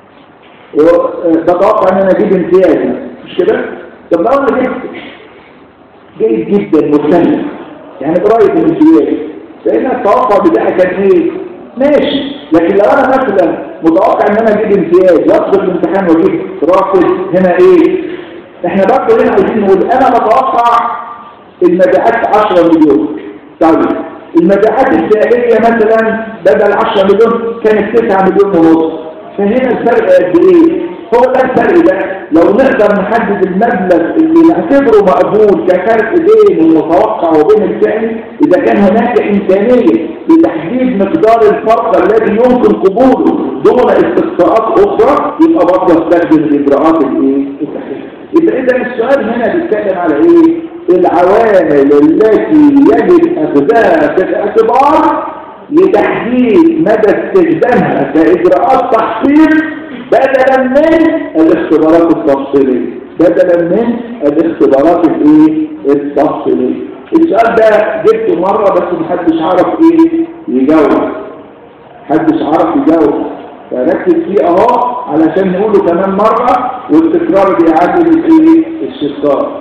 بتوقع ان انا اجيب امتياز مش كده طب لو انا جبت جيد جدا مختلف يعني قريب من الامتياز لان التوقع بتاعي كان ايه ماشي لكن لو انا مثلا متوقع ان انا اجيب امتياز وادخل الامتحان واجيب رافض هنا ايه احنا برضه هنا عايزين نقول انا بتوقع المبيعات 10 مليون طيب المبيعات الفعليه مثلا بدل 10 مليون كانت 9 مليون ونص فهنا الفرق قد ايه هو ده الفرق ده لو نقدر نحدد المبلغ اللي نعتبره مقبول كفرق بين المتوقع وبين الفعلي إذا كان هناك إمكانية لتحديد مقدار الفرق الذي يمكن قبوله دون استقصاءات أخرى يبقى برضه استخدم الإجراءات الإيه؟ التحليلية يبقى إذا السؤال هنا بيتكلم على إيه؟ العوامل التي يجب أخذها في الاعتبار لتحديد مدى استخدامها كإجراءات تحقيق بدلا من الاختبارات التفصيلية بدلا من الاختبارات الايه التفصيلية السؤال ده جبته مرة بس محدش عرف ايه يجاوب محدش عرف يجاوب فركز فيه اهو علشان نقوله كمان مرة والتكرار بيعادل الايه الشطار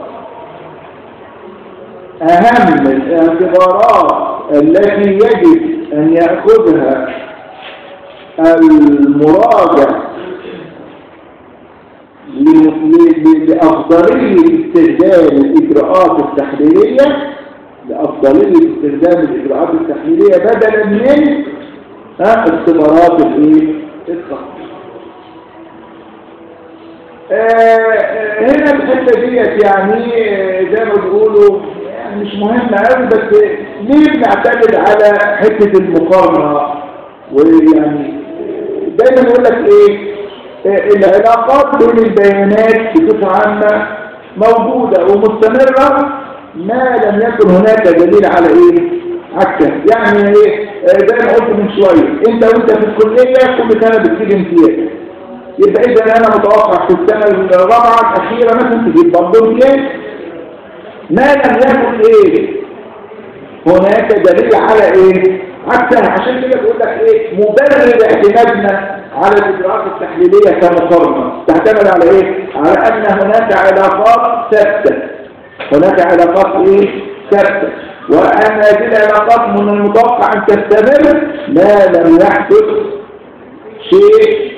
اهم الاعتبارات التي يجب ان يأخذها المراجع لأفضلية استخدام الإجراءات التحليلية لأفضلية استخدام الإجراءات التحليلية بدلا من ها اختبارات الايه التخطيط هنا الحته ديت يعني زي ما بيقولوا يعني مش مهمه قوي بس ليه بنعتمد على حته المقارنه ويعني دايما يقول لك ايه العلاقات بين البيانات بصفة عامة موجودة ومستمرة ما لم يكن هناك دليل على ايه عكسها يعني ايه زي ما قلت من شوية انت وانت في الكلية كل سنة بتجيب امتياز يبقى اذا انا متوقع في السنة الرابعة الاخيرة مثلا تجيب برضه امتياز ما لم يكن ايه هناك دليل على ايه عكسها عشان كده بيقول لك ايه مبرر اعتمادنا على الاجراءات التحليليه كمقارنه تعتمد على ايه على ان هناك علاقات ثابته هناك علاقات ايه ثابته وان هذه العلاقات من المتوقع ان تستمر ما لم يحدث شيء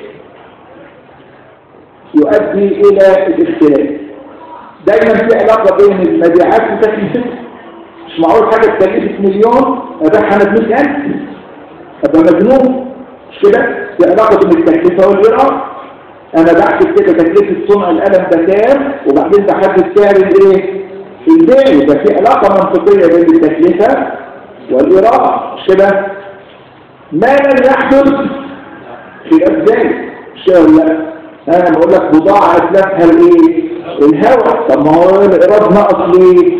يؤدي الى الاختلاف دايما في علاقه بين المبيعات وتكلفتها مش معقول حاجه تكلفه مليون ابيعها انا ب 100000 ابقى مجنون مش كده في علاقه بين التكلفه والايراد انا بحسب كده تكلفه صنع القلم ده كام وبعدين بحدد سعر الايه البيع يبقى في علاقه منطقيه بين التكلفه والايراد مش كده ما لم يحدث خلاف ذلك مش كده ولا لا انا بقول لك بضاعه اتلفها الايه الهواء طب ما هو الايراد ناقص ليه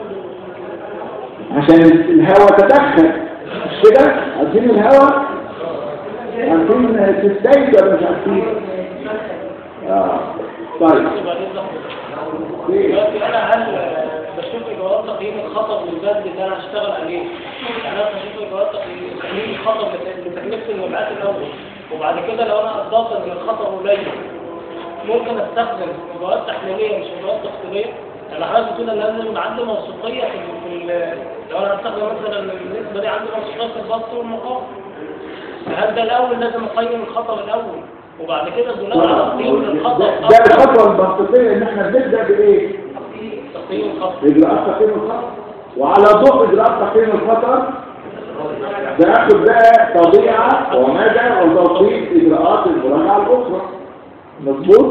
عشان الهواء تدخل مش كده عارفين الهواء عارفين تستيت ولا مش عارفين اه طيب دلوقتي انا هل بشوف اجراءات تقييم الخطر للبلد اللي انا هشتغل عليه يعني انا بشوف اجراءات تقييم تقييم الخطر لت- لتكلفه المبيعات الاول وبعد كده لو انا اضافت ان الخطر قليل ممكن استخدم اجراءات تحليليه مش اجراءات تفصيليه يعني حضرتك بتقول ان لازم يبقى عندي موثوقيه في ال- في ال- لو انا هستخدم مثلا النسبه دي عندي موثوقيه في البسط والمقام هل ده الاول لازم اقيم الخطر الاول وبعد كده بناء على تقييم الخطر ده الخطوه المنطقيه ان احنا بنبدا بايه تقييم الخطر اجراءات تقييم الخطر وعلى ضوء اجراءات تقييم الخطر بناخد بقى طبيعه ومدى وتوقيت اجراءات المراجعه الاخرى مظبوط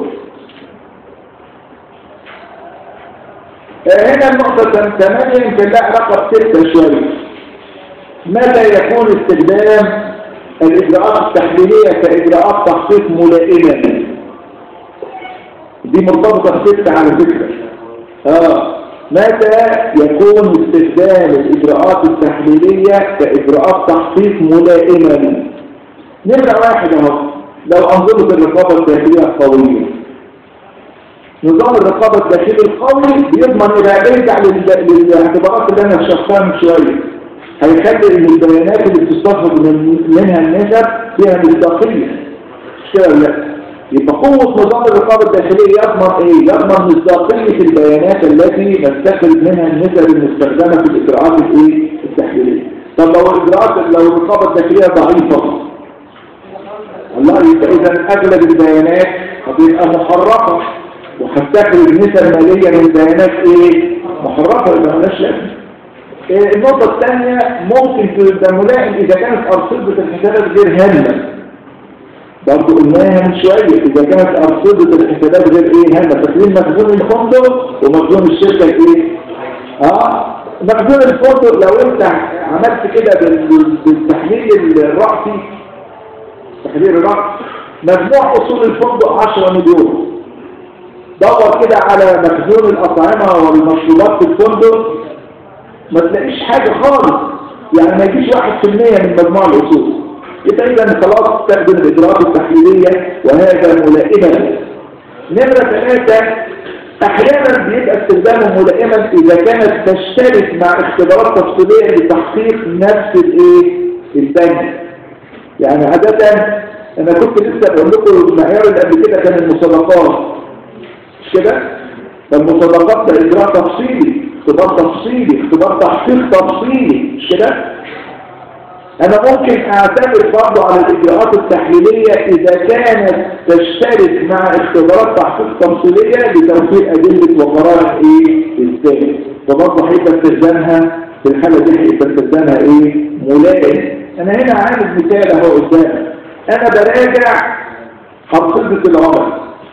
آه، هنا النقطة ثمانية يمكن لها علاقة بستة شوية متى يكون استخدام الإجراءات التحليلية كإجراءات تحقيق ملائمة دي مرتبطة بستة على فكرة آه متى يكون استخدام الإجراءات التحليلية كإجراءات تحقيق ملائمة نمرة واحد اهو لو أنظمة الرقابة الداخلية القوية نظام الرقابة الداخلي القوي بيضمن إذا يرجع لل- للاعتبارات اللي أنا شرحتها من شوية هيخلي إن البيانات اللي بتستخرج من منها النسب فيها مصداقية مش كده ولا لا؟ يبقى قوة نظام الرقابة الداخلية يضمن إيه؟ يضمن مصداقية البيانات التي نستخرج منها النسب المستخدمة في الإجراءات الإيه؟ التحليلية. طب لو الإجراءات لو الرقابة الداخلية ضعيفة والله يبقى إذا أغلب البيانات هتبقى محرفة وهتستخرج نسب مالية من بيانات إيه؟ محرفة يبقى مالهاش لازمة. إيه، النقطة الثانية ممكن تبقى ملائم إذا كانت أرصدة الحسابات غير هامة برضه قلناها من شوية إذا كانت أرصدة الحسابات غير إيه هامة فاكرين مخزون الفندق ومخزون الشركة إيه؟ آه مخزون الفندق لو أنت عملت كده بال- بالتحليل الرأسي تحليل الرأس مجموع أصول الفندق 10 مليون دور كده على مخزون الأطعمة والمشروبات في الفندق ما تلاقيش حاجة خالص يعني ما يجيش واحد في المية من مجموع الأصول يبقى إذا خلاص تستخدم الإجراءات التحليلية وهذا ملائما نمرة ثلاثة أحيانا بيبقى استخدامه ملائما إذا كانت تشترك مع اختبارات تفصيلية لتحقيق نفس الإيه البنك يعني عادة أنا كنت لسه بقول لكم المعيار اللي قبل كده كان المسابقات مش كده؟ فالمسابقات ده إجراء تفصيلي اختبار تفصيلي اختبار تحقيق تفصيلي مش كده؟ أنا ممكن أعتمد برضه على الإجراءات التحليلية إذا كانت تشترك مع اختبارات تحقيق تفصيلية لتوفير أدلة وقرائح إيه؟ الثاني فبرضه هيبقى استخدامها في الحالة دي هيبقى استخدامها إيه؟ ملائم أنا هنا عامل مثال أهو قدامك أنا براجع حصيلة العمر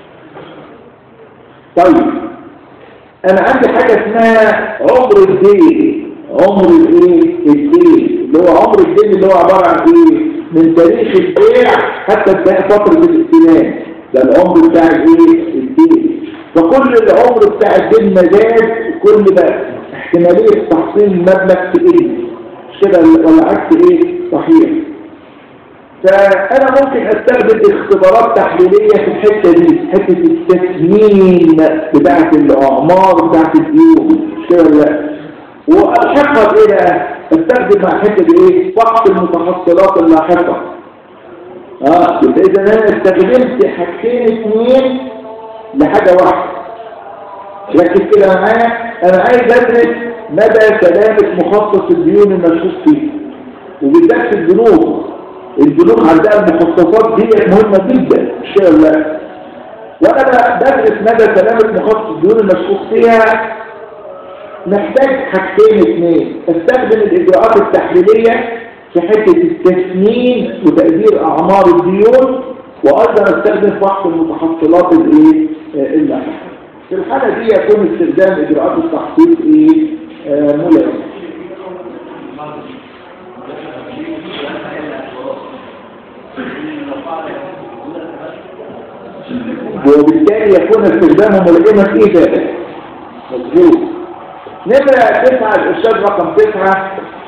طيب أنا عندي حاجة اسمها عمر الدين عمر الايه الدين اللي هو عمر الدين اللي هو عبارة عن ايه من تاريخ البيع حتى انتهاء فترة الاستلام ده العمر بتاع الايه الدين فكل العمر بتاع الدين ما زاد كل ما احتمالية تحصيل المبلغ تقل مش كده ولا عكس ايه صحيح فأنا ممكن أستخدم اختبارات تحليلية في الحتة دي حتة التسمين بتاعة الأعمار بتاعة الديون مش كده ولا لا؟ والحقها بإيه بقى؟ استخدم مع الحته دي ايه فحص المتحصلات اللاحقه اه يبقى اذا انا استخدمت حاجتين اثنين لحاجه واحده ركز كده معايا انا عايز ادرس مدى سلامه مخصص الديون المشروط فيه وبالذات في البنوك البنوك عندها المخصصات دي مهمه جدا مش كده ولا لا وانا بدرس مدى سلامه مخصص الديون المشروط فيها محتاج حاجتين اثنين استخدم الاجراءات التحليليه في حته التسمين وتقدير اعمار الديون وايضا استخدم فحص المتحصلات الايه آه، اللاحقه في الحاله دي يكون استخدام اجراءات التحصيل ايه آه، ملائمه وبالتالي يكون استخدامه ملائمه في ايه ده مظبوط نمرة تسعة الإرشاد رقم تسعة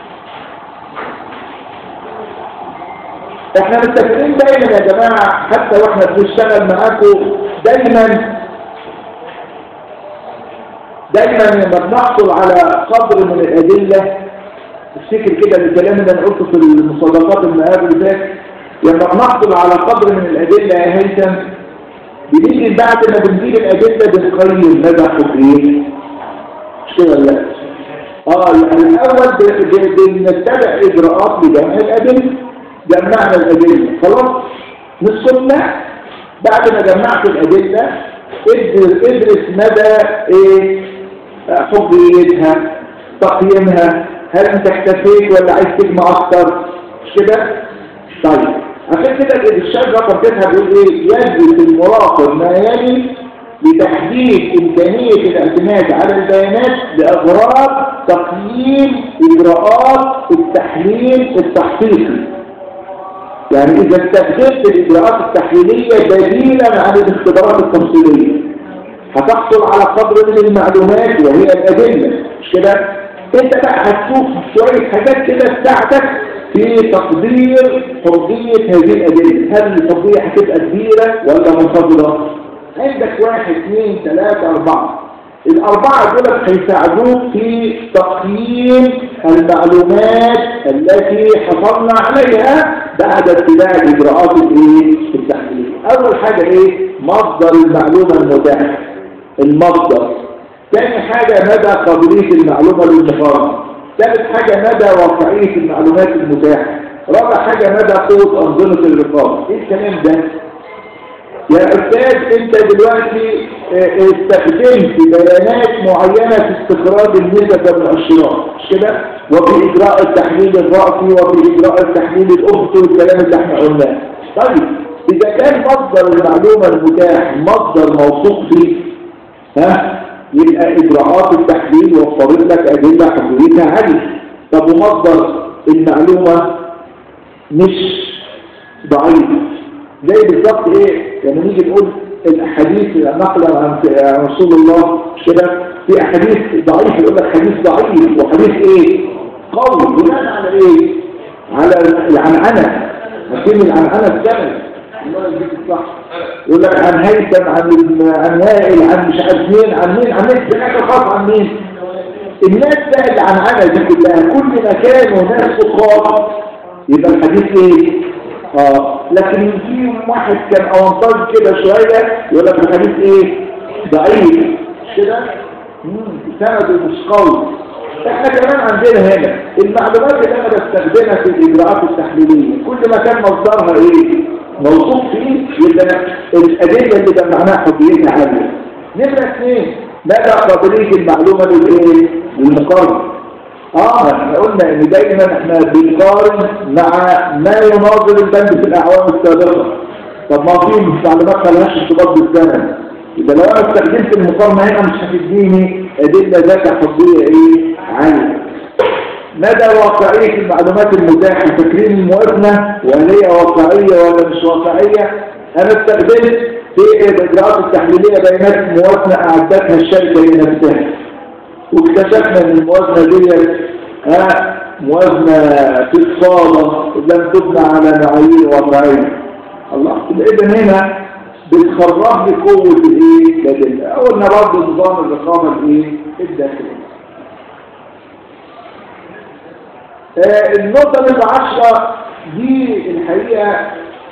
احنا متفقين دايما يا جماعة حتى واحنا بنشتغل معاكم دايما دايما لما بنحصل على قدر من الأدلة افتكر كده الكلام اللي انا قلته في المصادقات المقابل اللي فات لما بنحصل على قدر من الأدلة يا هيثم بنيجي بعد ما بنجيب الأدلة بنقيم مدى حكمية مش كده ولا لا؟ اه يعني الأول ب- ب- بنتبع إجراءات لجمع الأدلة جمعنا الأدلة خلاص نصفنا بعد ما جمعت الأدلة ادرس ادرس مدى ايه حجيتها تقييمها هل انت اكتفيت ولا عايز تجمع اكتر مش كده طيب عشان كده الشاب رقم تسعة بيقول ايه يجلس المراقب ما يلي لتحديد إمكانية الاعتماد على البيانات لأغراض تقييم إجراءات التحليل التحقيقي يعني إذا استخدمت الإجراءات التحليلية بديلا عن الاختبارات التفصيلية هتحصل على قدر من المعلومات وهي الأدلة مش كده؟ أنت بقى هتشوف شوية حاجات كده تساعدك في تقدير حرية هذه الأدلة هل الحرية هتبقى كبيرة ولا منفضلة؟ عندك واحد اثنين ثلاثة أربعة الأربعة دول هيساعدوك في تقييم المعلومات التي حصلنا عليها بعد اتباع الإجراءات الايه التحليلية أول حاجة إيه مصدر المعلومة المتاحة المصدر ثاني حاجة مدى قابلية المعلومة للمقارنة ثالث حاجة مدى واقعية المعلومات المتاحة رابع حاجة مدى قوة أنظمة الرقابة إيه الكلام ده؟ يا أستاذ أنت دلوقتي اه، استخدمت بيانات معينة في استخراج النسب والمؤشرات مش كده؟ وفي إجراء التحليل الرأسي وفي إجراء التحليل الأفقي والكلام اللي احنا قلناه. طيب إذا كان مصدر المعلومة المتاح مصدر موثوق فيه ها؟ يبقى إجراءات التحليل وفرت لك أدلة حقيقية عالية. طب ومصدر المعلومة مش ضعيف زي بالظبط ايه لما نيجي نقول الاحاديث نقلا عن عن رسول الله مش كده في احاديث ضعيف يقول لك حديث ضعيف وحديث ايه قوي بناء على ايه على العنعنه مفهوم العنعنه السند الله يديك الصح يقول لك عن هيثم عن عن وائل عن مش عارف مين عن مين عن مين في الاخر خاص عن مين الناس بقى العنعنه دي كلها كل ما كانوا ناس خاص يبقى الحديث ايه اه لكن في واحد كان اونطاج كده شوية يقول لك الحديث ايه ضعيف مش كده مم، سنده مش قوي احنا كمان عندنا هنا المعلومات اللي انا بستخدمها في الاجراءات التحليليه كل ما كان مصدرها ايه موثوق فيه يبقى الادله اللي جمعناها حجيتها عاليه نمره اثنين مدى قابليه المعلومه للايه للمقارنه اه احنا قلنا ان دايما احنا بنقارن مع ما يناظر البند في الاعوام السابقه طب ما في معلومات مالهاش ارتباط بالزمن يبقى لو انا استخدمت المقارنه هنا مش هتديني ادله ذات حظيه ايه عاليه مدى واقعيه المعلومات المتاحه تكريم الموازنه وهل هي واقعيه ولا مش واقعيه انا استخدمت في الاجراءات التحليليه بيانات موازنه اعدتها الشركه لنفسها واكتشفنا ان الموازنة دي ها موازنة فضفاضة لم تبنى على معايير واقعية الله اذا هنا بتخرج لي قوة الايه الادلة قلنا برضه نظام الرقابة الايه الداخلية آه، النقطة من العشرة دي الحقيقة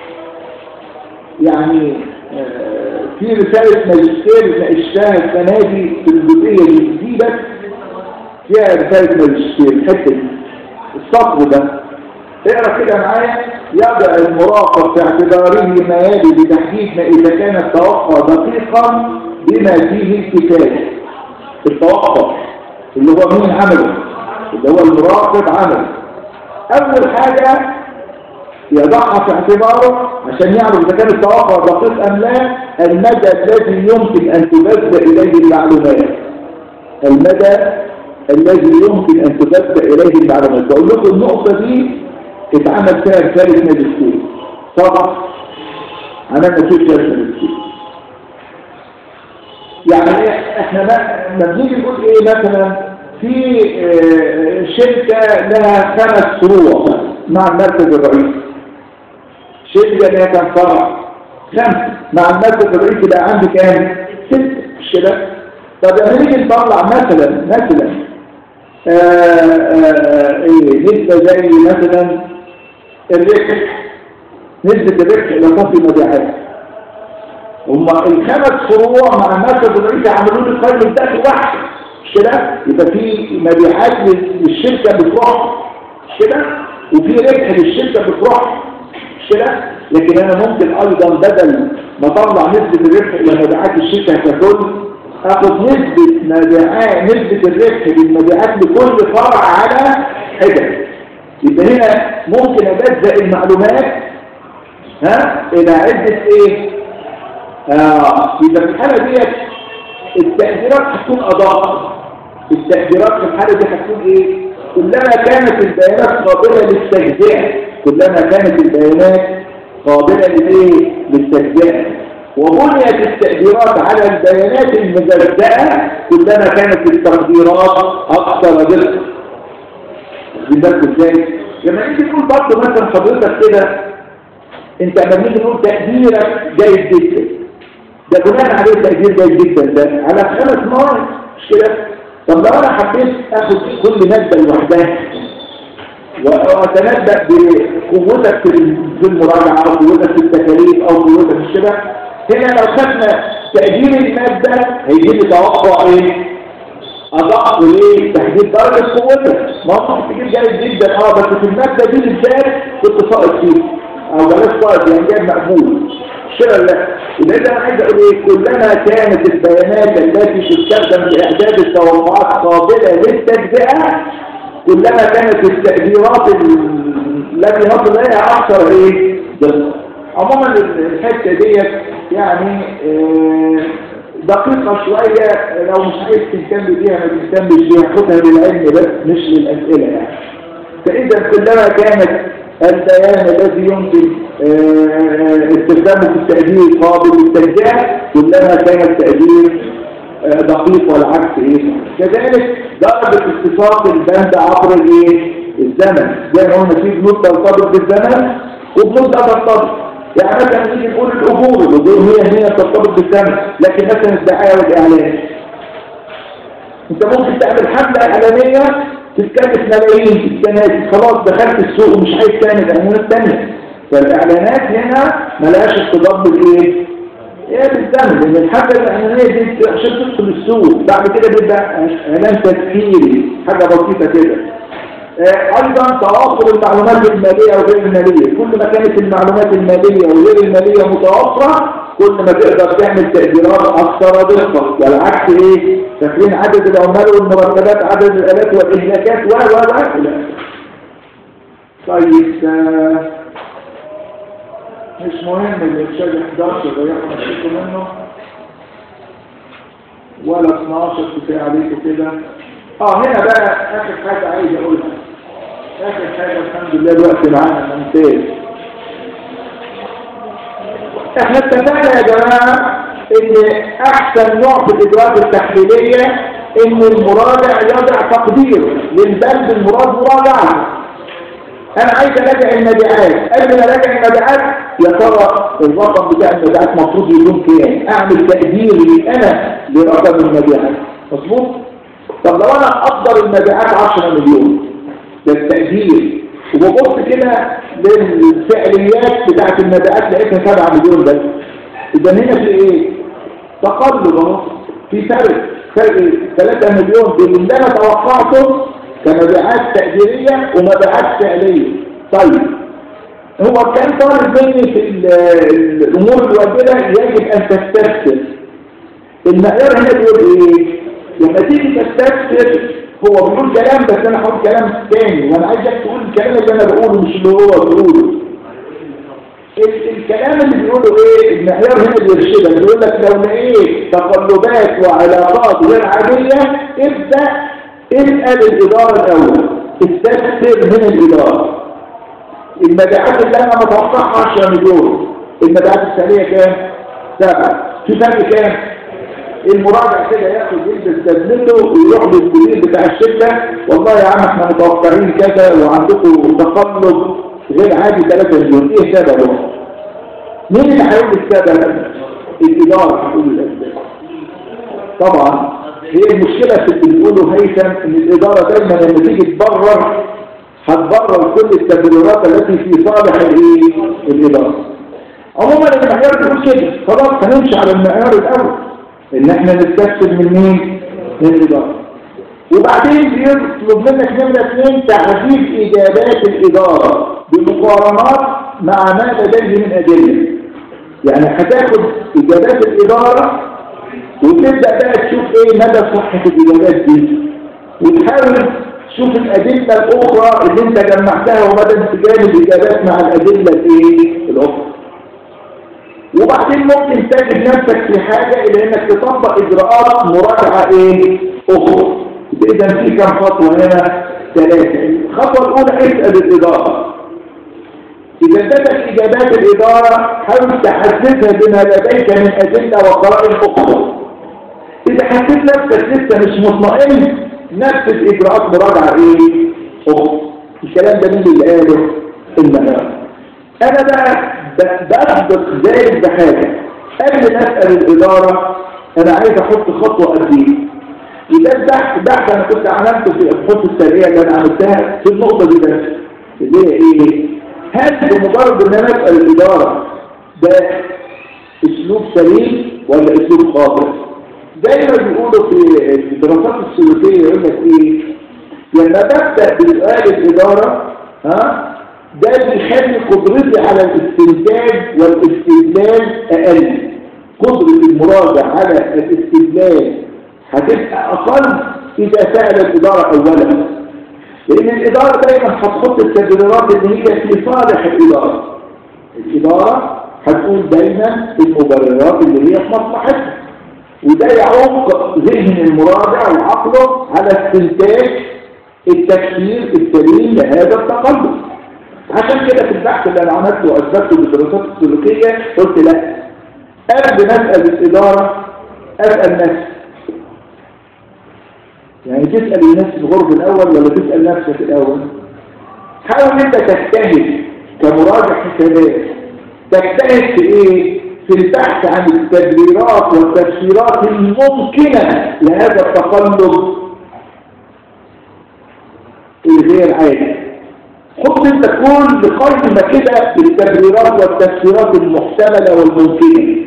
يعني آه، في رسالة ماجستير ناقشتها السنة دي في الجزئية دي دي بس فيها رسالة ماجستير الحتة دي السطر ده اقرا كده معايا يضع المراقب في اعتباره ما يلي بتحديد ما إذا كان التوقع دقيقا بما فيه الكفاية التوقع اللي هو مين عمله اللي هو المراقب عمله أول حاجة يضعها في اعتباره عشان يعرف إذا كان التوقع دقيق أم لا المدى الذي يمكن أن تبدأ إليه المعلومات المدى الذي يمكن أن تبدأ إليه المعلومات بقول لكم النقطة دي اتعمل فيها رسالة ماجستير طبعا عملنا فيه رسالة ماجستير يعني احنا ما لما بنيجي نقول ايه مثلا في اه شركة لها خمس فروع مع المركز الرئيسي شركة لها كام فرع خمسة مع المركز الرئيسي بقى عندي كام ستة مش كده طب لما نيجي نطلع مثلا مثلا اه اه ايه نسبة زي مثلا الربح نسبة الربح إلى صافي المبيعات هم الخمس فروع مع المركز الرئيسي عملوا لي قائمة دخل واحد مش كده يبقى في مبيعات للشركة بتروح مش كده وفي ربح للشركة بتروح مش كده لكن انا ممكن ايضا بدل ما اطلع نسبة الربح الى مبيعات الشركة ككل اخد نسبة مبيعات نسبة الربح للمبيعات لكل فرع على حدة يبقى هنا ممكن اجزأ المعلومات ها الى عدة ايه آه يبقى في الحالة ديت التقديرات هتكون ادق التقديرات في الحالة دي هتكون ايه كلما كانت البيانات قابلة للتجزئة كلما كانت البيانات قابلة للايه للتجزئة وبنيت التقديرات على البيانات المجزئة كلما كانت التقديرات اكثر دقة بالك ازاي لما انت تقول برضه مثلا حضرتك كده انت لما نيجي نقول تقديرك جيد جدا ده بناء عليه تقدير جيد جدا ده على خمس مواد مش كده طب لو انا حبيت اخد كل ماده لوحدها واتنبأ بقوتك في المراجعه او قوتك في التكاليف او قوتك مش كده هنا لو خدنا تقدير الماده هيجي لي توقع ايه أضعف ليه تحديد درجة قوتك ما هو تجيب جيد جدا اه بس في المادة دي بالذات كنت ساقط فيه او بلاش ساقط يعني جايب مقبول شرع لا يبقى انا عايز اقول ايه كلما كانت البيانات التي تستخدم لاعداد التوقعات قابلة للتجزئة كلما كانت التقديرات التي نصل اليها اكثر ايه دقة عموما الحته ديت يعني آه دقيقة شوية لو مش عايز تهتم بيها ما تهتمش بيها خدها للعلم بس مش للأسئلة يعني فإذا كلما كانت البيان الذي يمكن استخدامه في التقدير قابل للتجزئة كلما كان التقدير دقيق والعكس ايه كذلك درجة اتفاق البند عبر الايه الزمن زي ما قلنا في بنود ترتبط بالزمن وبنود لا ترتبط يعني مثلا نيجي نقول الأجور الأجور هي هي ترتبط بالزمن لكن مثلا الدعاية والإعلان أنت ممكن تعمل حملة إعلانية تتكلف ملايين في السنة دي خلاص دخلت السوق ومش عايز تعمل إعلانات تانية فالإعلانات هنا ملهاش ارتباط بالإيه؟ ايه بالزمن لأن الحاجة الإعلانية دي عشان تدخل السوق بعد كده بيبقى إعلان تسكيري حاجة بسيطة كده ايضا تواصل المعلومات المالية وغير المالية كل ما كانت المعلومات المالية وغير المالية متوفرة كل ما تقدر تعمل تقديرات اكثر دقة والعكس ايه فاكرين عدد العمال والمرتبات عدد الالات والاهلاكات و و و طيب مش مهم الارشاد 11 اللي ياخد نفسكم منه ولا 12 كفايه عليكم كده اه هنا بقى اخر حاجة عايز اقولها اخر حاجة الحمد لله الوقت معانا ممتاز احنا اتفقنا يا جماعة ان احسن نوع في الاجراءات التحليلية ان المراجع يضع تقدير للبلد المراد مراجعة انا عايز اراجع المبيعات قبل ما اراجع المبيعات يا ترى الرقم بتاع المبيعات المفروض يكون كام اعمل تقديري انا لرقم المبيعات مظبوط طب لو انا اقدر المبيعات 10 مليون ده التقدير وببص كده للفعليات بتاعت المبيعات لقيتها 7 مليون بس اذا هنا في ايه تقلب اهو في فرق فرق 3 مليون بين اللي انا توقعته كمبيعات تقديريه ومبيعات فعليه طيب هو كان طالب مني في ال- الامور الواجبه يجب ان تستفسر المعيار هنا بيقول ايه لما تيجي تستفسر هو بيقول كلام بس انا هقول كلام تاني وانا عايزك تقول الكلام اللي انا بقوله مش اللي هو بيقوله ال- الكلام اللي بيقوله ايه المعيار هنا بيرشدك بيقول لك لو لقيت تقلبات وعلاقات غير عاديه ابدا اسال الاداره الاول استفسر من الاداره المبيعات اللي انا متوقعها 10 مليون المبيعات السنويه كام؟ سبعه في فرق كام؟ المراجع كده ياخد يلبس تزميله ويروح للمدير بتاع الشركه والله يا عم احنا متوقعين كذا وعندكم تقلب غير عادي 3 مليون ايه سببه؟ مين اللي هيقول السبب؟ الاداره هتقول الاسباب طبعا هي المشكله في اللي بيقوله هيثم ان الاداره دايما لما تيجي تبرر هتبرر كل التبريرات التي في صالح الايه؟ الاداره عموما المعيار بيقول كده خلاص هنمشي على المعيار الاول ان احنا نستفسر من مين من الاداره وبعدين بيطلب منك نمره اثنين تعديل اجابات الاداره بمقارنات مع ما لديه من ادله يعني هتاخد اجابات الاداره وتبدا بقى تشوف ايه مدى صحه الاجابات دي وتحاول تشوف الادله الاخرى اللي انت جمعتها ومدى انسجام الاجابات مع الادله الايه الاخرى وبعدين ممكن تجد نفسك في حاجة إلى إنك تطبق إجراءات مراجعة إيه أخرى إذا في كم خطوة هنا ثلاثة الخطوة الأولى اسأل الإدارة إذا ادتك إجابات الإدارة حاول تحدثها بما لديك من أدلة وقرائن أخرى إذا حسيت نفسك لسه مش مطمئن نفذ إجراءات مراجعة إيه أخرى الكلام ده مين اللي قاله المعيار أنا بقى بأسبق ذلك بحاجة قبل ما أسأل الإدارة أنا عايز أحط خطوة قد إيه إذا البحث بحث أنا كنت عملته في الخطوة السريعة اللي أنا عملتها في النقطة دي بس اللي هي إيه؟ هل بمجرد إن أنا أسأل الإدارة ده أسلوب سليم ولا أسلوب خاطئ؟ دايما بيقولوا في الدراسات السلوكية يقول لك إيه؟ لما ببدأ بسؤال الإدارة ها ده بيخلي قدرتي على الاستنتاج والاستدلال اقل قدرة المراجع على الاستدلال هتبقى اقل اذا سأل الادارة اولا لان الادارة دايما هتحط التبريرات اللي هي في صالح الادارة الادارة هتقول دايما المبررات اللي هي في مصلحتها وده يعوق ذهن المراجع وعقله على استنتاج التفسير السليم لهذا التقلب عشان كده في البحث اللي انا عملته واثبته بالدراسات السلوكيه قلت لا قبل ما اسال الاداره اسال نفسي يعني تسال الناس في الغرب الاول ولا تسال نفسك الاول حاول انت تجتهد كمراجع حسابات تجتهد في ايه في البحث عن التبريرات والتفسيرات الممكنه لهذا التقلب الغير عادي حط انت كل قائمة كده بالتبريرات والتفسيرات المحتملة والممكنة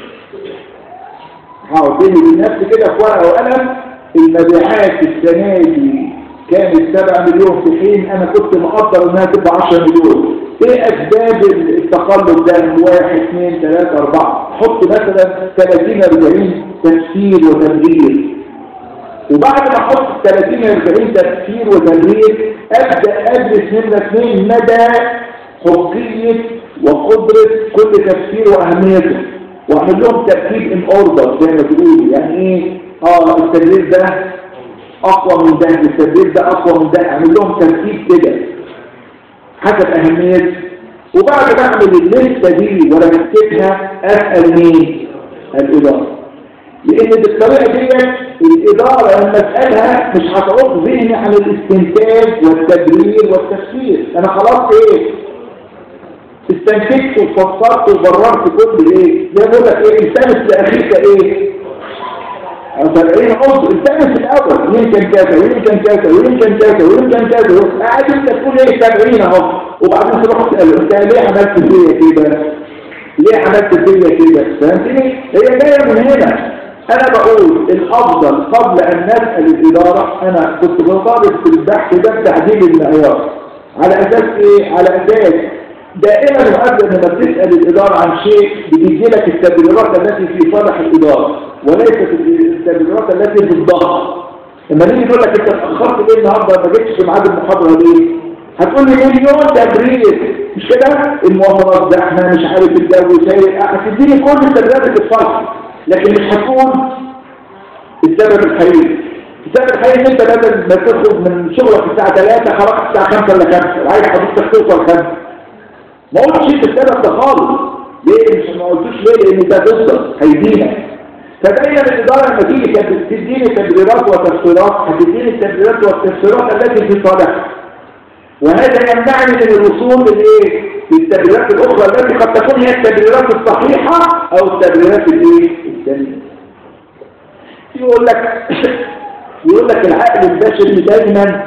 هقعد بيني وبين نفسي كده في ورقة وقلم المبيعات السنة دي كانت 7 مليون في حين انا كنت مقدر انها تبقى 10 مليون ايه اسباب التقلب ده واحد اثنين ثلاثة اربعة حط مثلا 30 40 تفسير وتبرير وبعد ما احط 30 40 تفسير وتبرير ابدا ادرس نمره اثنين مدى حقيه وقدره كل تفسير واهميته واعمل لهم ترتيب ان اوردر زي ما بيقولوا يعني ايه اه التبرير ده اقوى من ده التبرير ده اقوى من ده اعمل لهم ترتيب كده حسب اهميته وبعد ما اعمل الليسته دي وارتبها اسال مين الاداره لان بالطريقه دي الاداره لما اسالها مش هتعوق ذهني عن الاستنتاج والتبرير والتفسير انا خلاص ايه استنتجت وفسرت وبررت كل ايه زي ما بقول لك ايه التمس لاخيك ايه أو 70 عضو التاني في الأول يمكن كذا ويمكن كذا ويمكن كذا ويمكن كذا قاعد أنت تقول إيه 70 أهو وبعدين تروح تسأله أنت ليه عملت فيا كده؟ ليه عملت فيا كده؟ فهمتني؟ هي جاية من هنا أنا بقول الأفضل قبل أن نسأل الإدارة أنا كنت بطالب في البحث ده بتعديل المعيار على أساس إيه؟ على أساس دائما وأبدا لما بتسأل الإدارة عن شيء بتيجي لك التبريرات التي في صالح الإدارة وليست التبريرات التي ضدها لما نيجي نقول لك أنت اتأخرت ليه النهارده ما جيتش في ميعاد المحاضرة ليه؟ هتقول لي مليون تبرير مش كده؟ المواصلات زحمة مش عارف الجو سيء هتديني كل التبريرات اللي تفصل لكن مش هتكون السبب الحقيقي السبب الحقيقي ان انت بدل ما تخرج من شغلك الساعه 3 خرجت الساعه 5 ولا 5 وعايز حضرتك توصل 5 ما قلتش انت السبب ده خالص ليه مش ما قلتوش ليه لان ده ضدك هيدينك فدايما الاداره لما تيجي تديني تبريرات وتفسيرات هتديني التبريرات والتفسيرات التي في صالحك وهذا يمنعني من الوصول للايه للتبريرات الاخرى التي قد تكون هي التبريرات الصحيحه او التبريرات الايه الثانيه يقول لك يقول لك العقل البشري دايما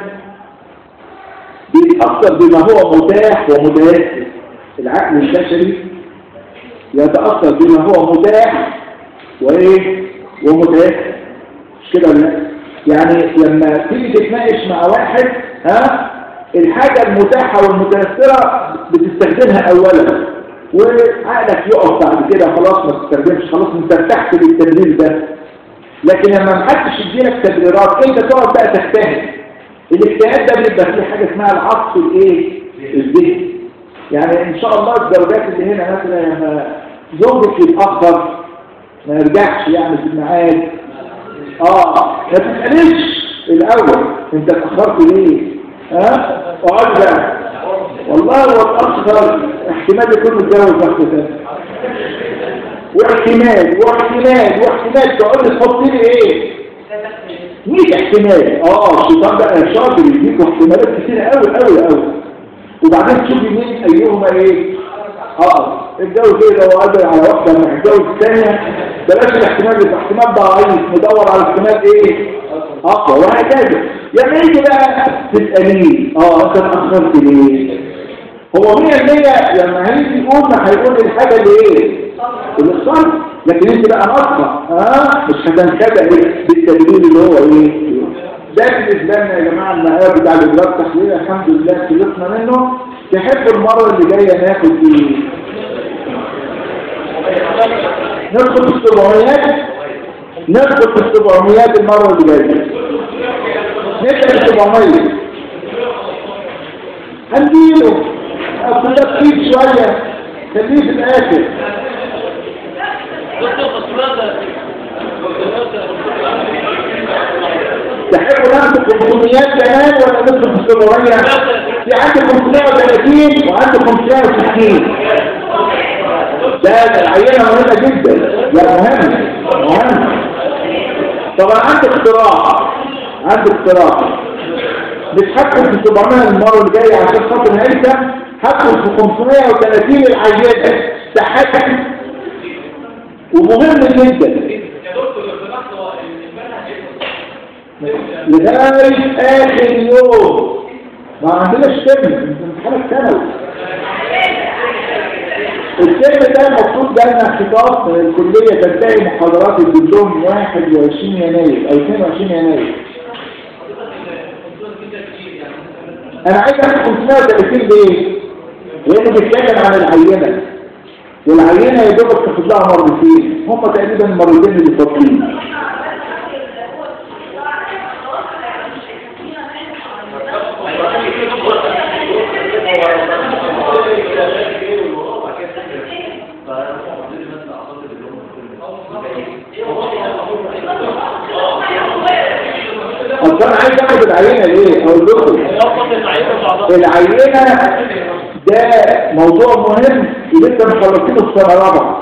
بيتاثر بما هو متاح ومتيسر العقل البشري يتاثر بما هو متاح وايه ومتيسر مش كده ولا لا يعني لما تيجي تتناقش مع واحد ها الحاجة المتاحة والمتيسرة بتستخدمها أولا وعقلك يقف بعد كده خلاص ما تستخدمش خلاص انت ارتحت للتدريب ده لكن لما محدش يديلك تبريرات انت تقعد بقى تجتهد الاجتهاد ده بيبقى فيه حاجة اسمها العطف الايه الذهني يعني ان شاء الله الزوجات اللي هنا مثلا لما زوجك يتأخر ما يرجعش يعني في الميعاد اه ما تسألش الأول انت اتأخرت ليه ها اقعد بقى والله هو اتأخر احتمال يكون متجوز واحدة ثانية واحتمال واحتمال واحتمال تقعد تحط لي ايه 100 احتمال اه الشيطان بقى شاطر يديك احتمالات كتير قوي قوي قوي وبعدين تشوفي مين ايهما ايه اه اتجوز ايه لو قادر على واحده لما هتجوز الثانيه بلاش الاحتمال يبقى احتمال ضعيف ندور على احتمال ايه اقوى وهكذا يعني انت بقى تساليه اه انت اتاخرت ليه هو 100% لما هيجي يقول ما هيقول الحاجه اللي ايه اللي الصح لكن انت بقى ناقصه اه مش هتنخدع بالتدليل اللي هو ايه ده بالنسبه لنا يا جماعه المعيار بتاع الاجراء التحليلي الحمد لله خلصنا منه تحب المره اللي جايه ناخد ايه ندخل في السبعميات ندخل في السبعميات المره اللي جايه نبدا في السبعميه هنديله اصل ده كتير شويه خليه في الاخر تحبوا نمسك 500 كمان ولا ندخل في 700 في عندي 530 وعندي 560 ده العينة مهمة جدا لا مهم مهم طبعا عندي اختراع عندي اختراع مش هدخل في 700 المرة اللي جاية عشان خاطر هيثم هدخل في 530 العينة تحكم ومهم جدا لغاية آخر يوم ما عندناش ترم امتحانك سنوي الترم ده المفروض جالنا خطاب من الكلية تنتهي محاضرات الدبلوم 21 يناير أو 22 يناير أنا عايز أعمل 530 ليه؟ لأنه بيتكلم عن العينة والعينة يا دوبك تاخد لها مرتين هم تقريبا المرتين اللي فاضلين اصل انا عايز اخد العينه ليه اقول لكم العينه ده موضوع مهم ولسه مخلصينه في سنه رابعه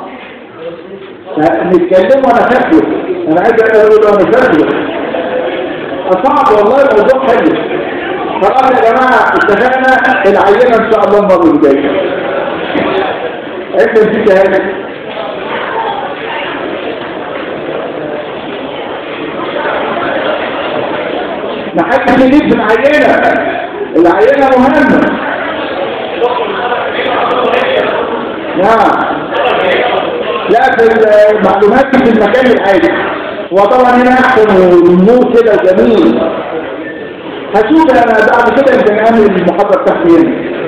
نتكلم وانا فاكره انا عايز اقول انا فاكره صعب والله الموضوع حلو خلاص يا جماعه اتفقنا العينه ان شاء الله المره الجايه انت نسيت هذا ما حدش يجيب في العينة العينة مهمة نعم لا في المعلومات في المكان العادي وطبعا هنا احسن والنور كده جميل هشوف انا بعد كده يمكن اعمل المحاضره بتاعتي هنا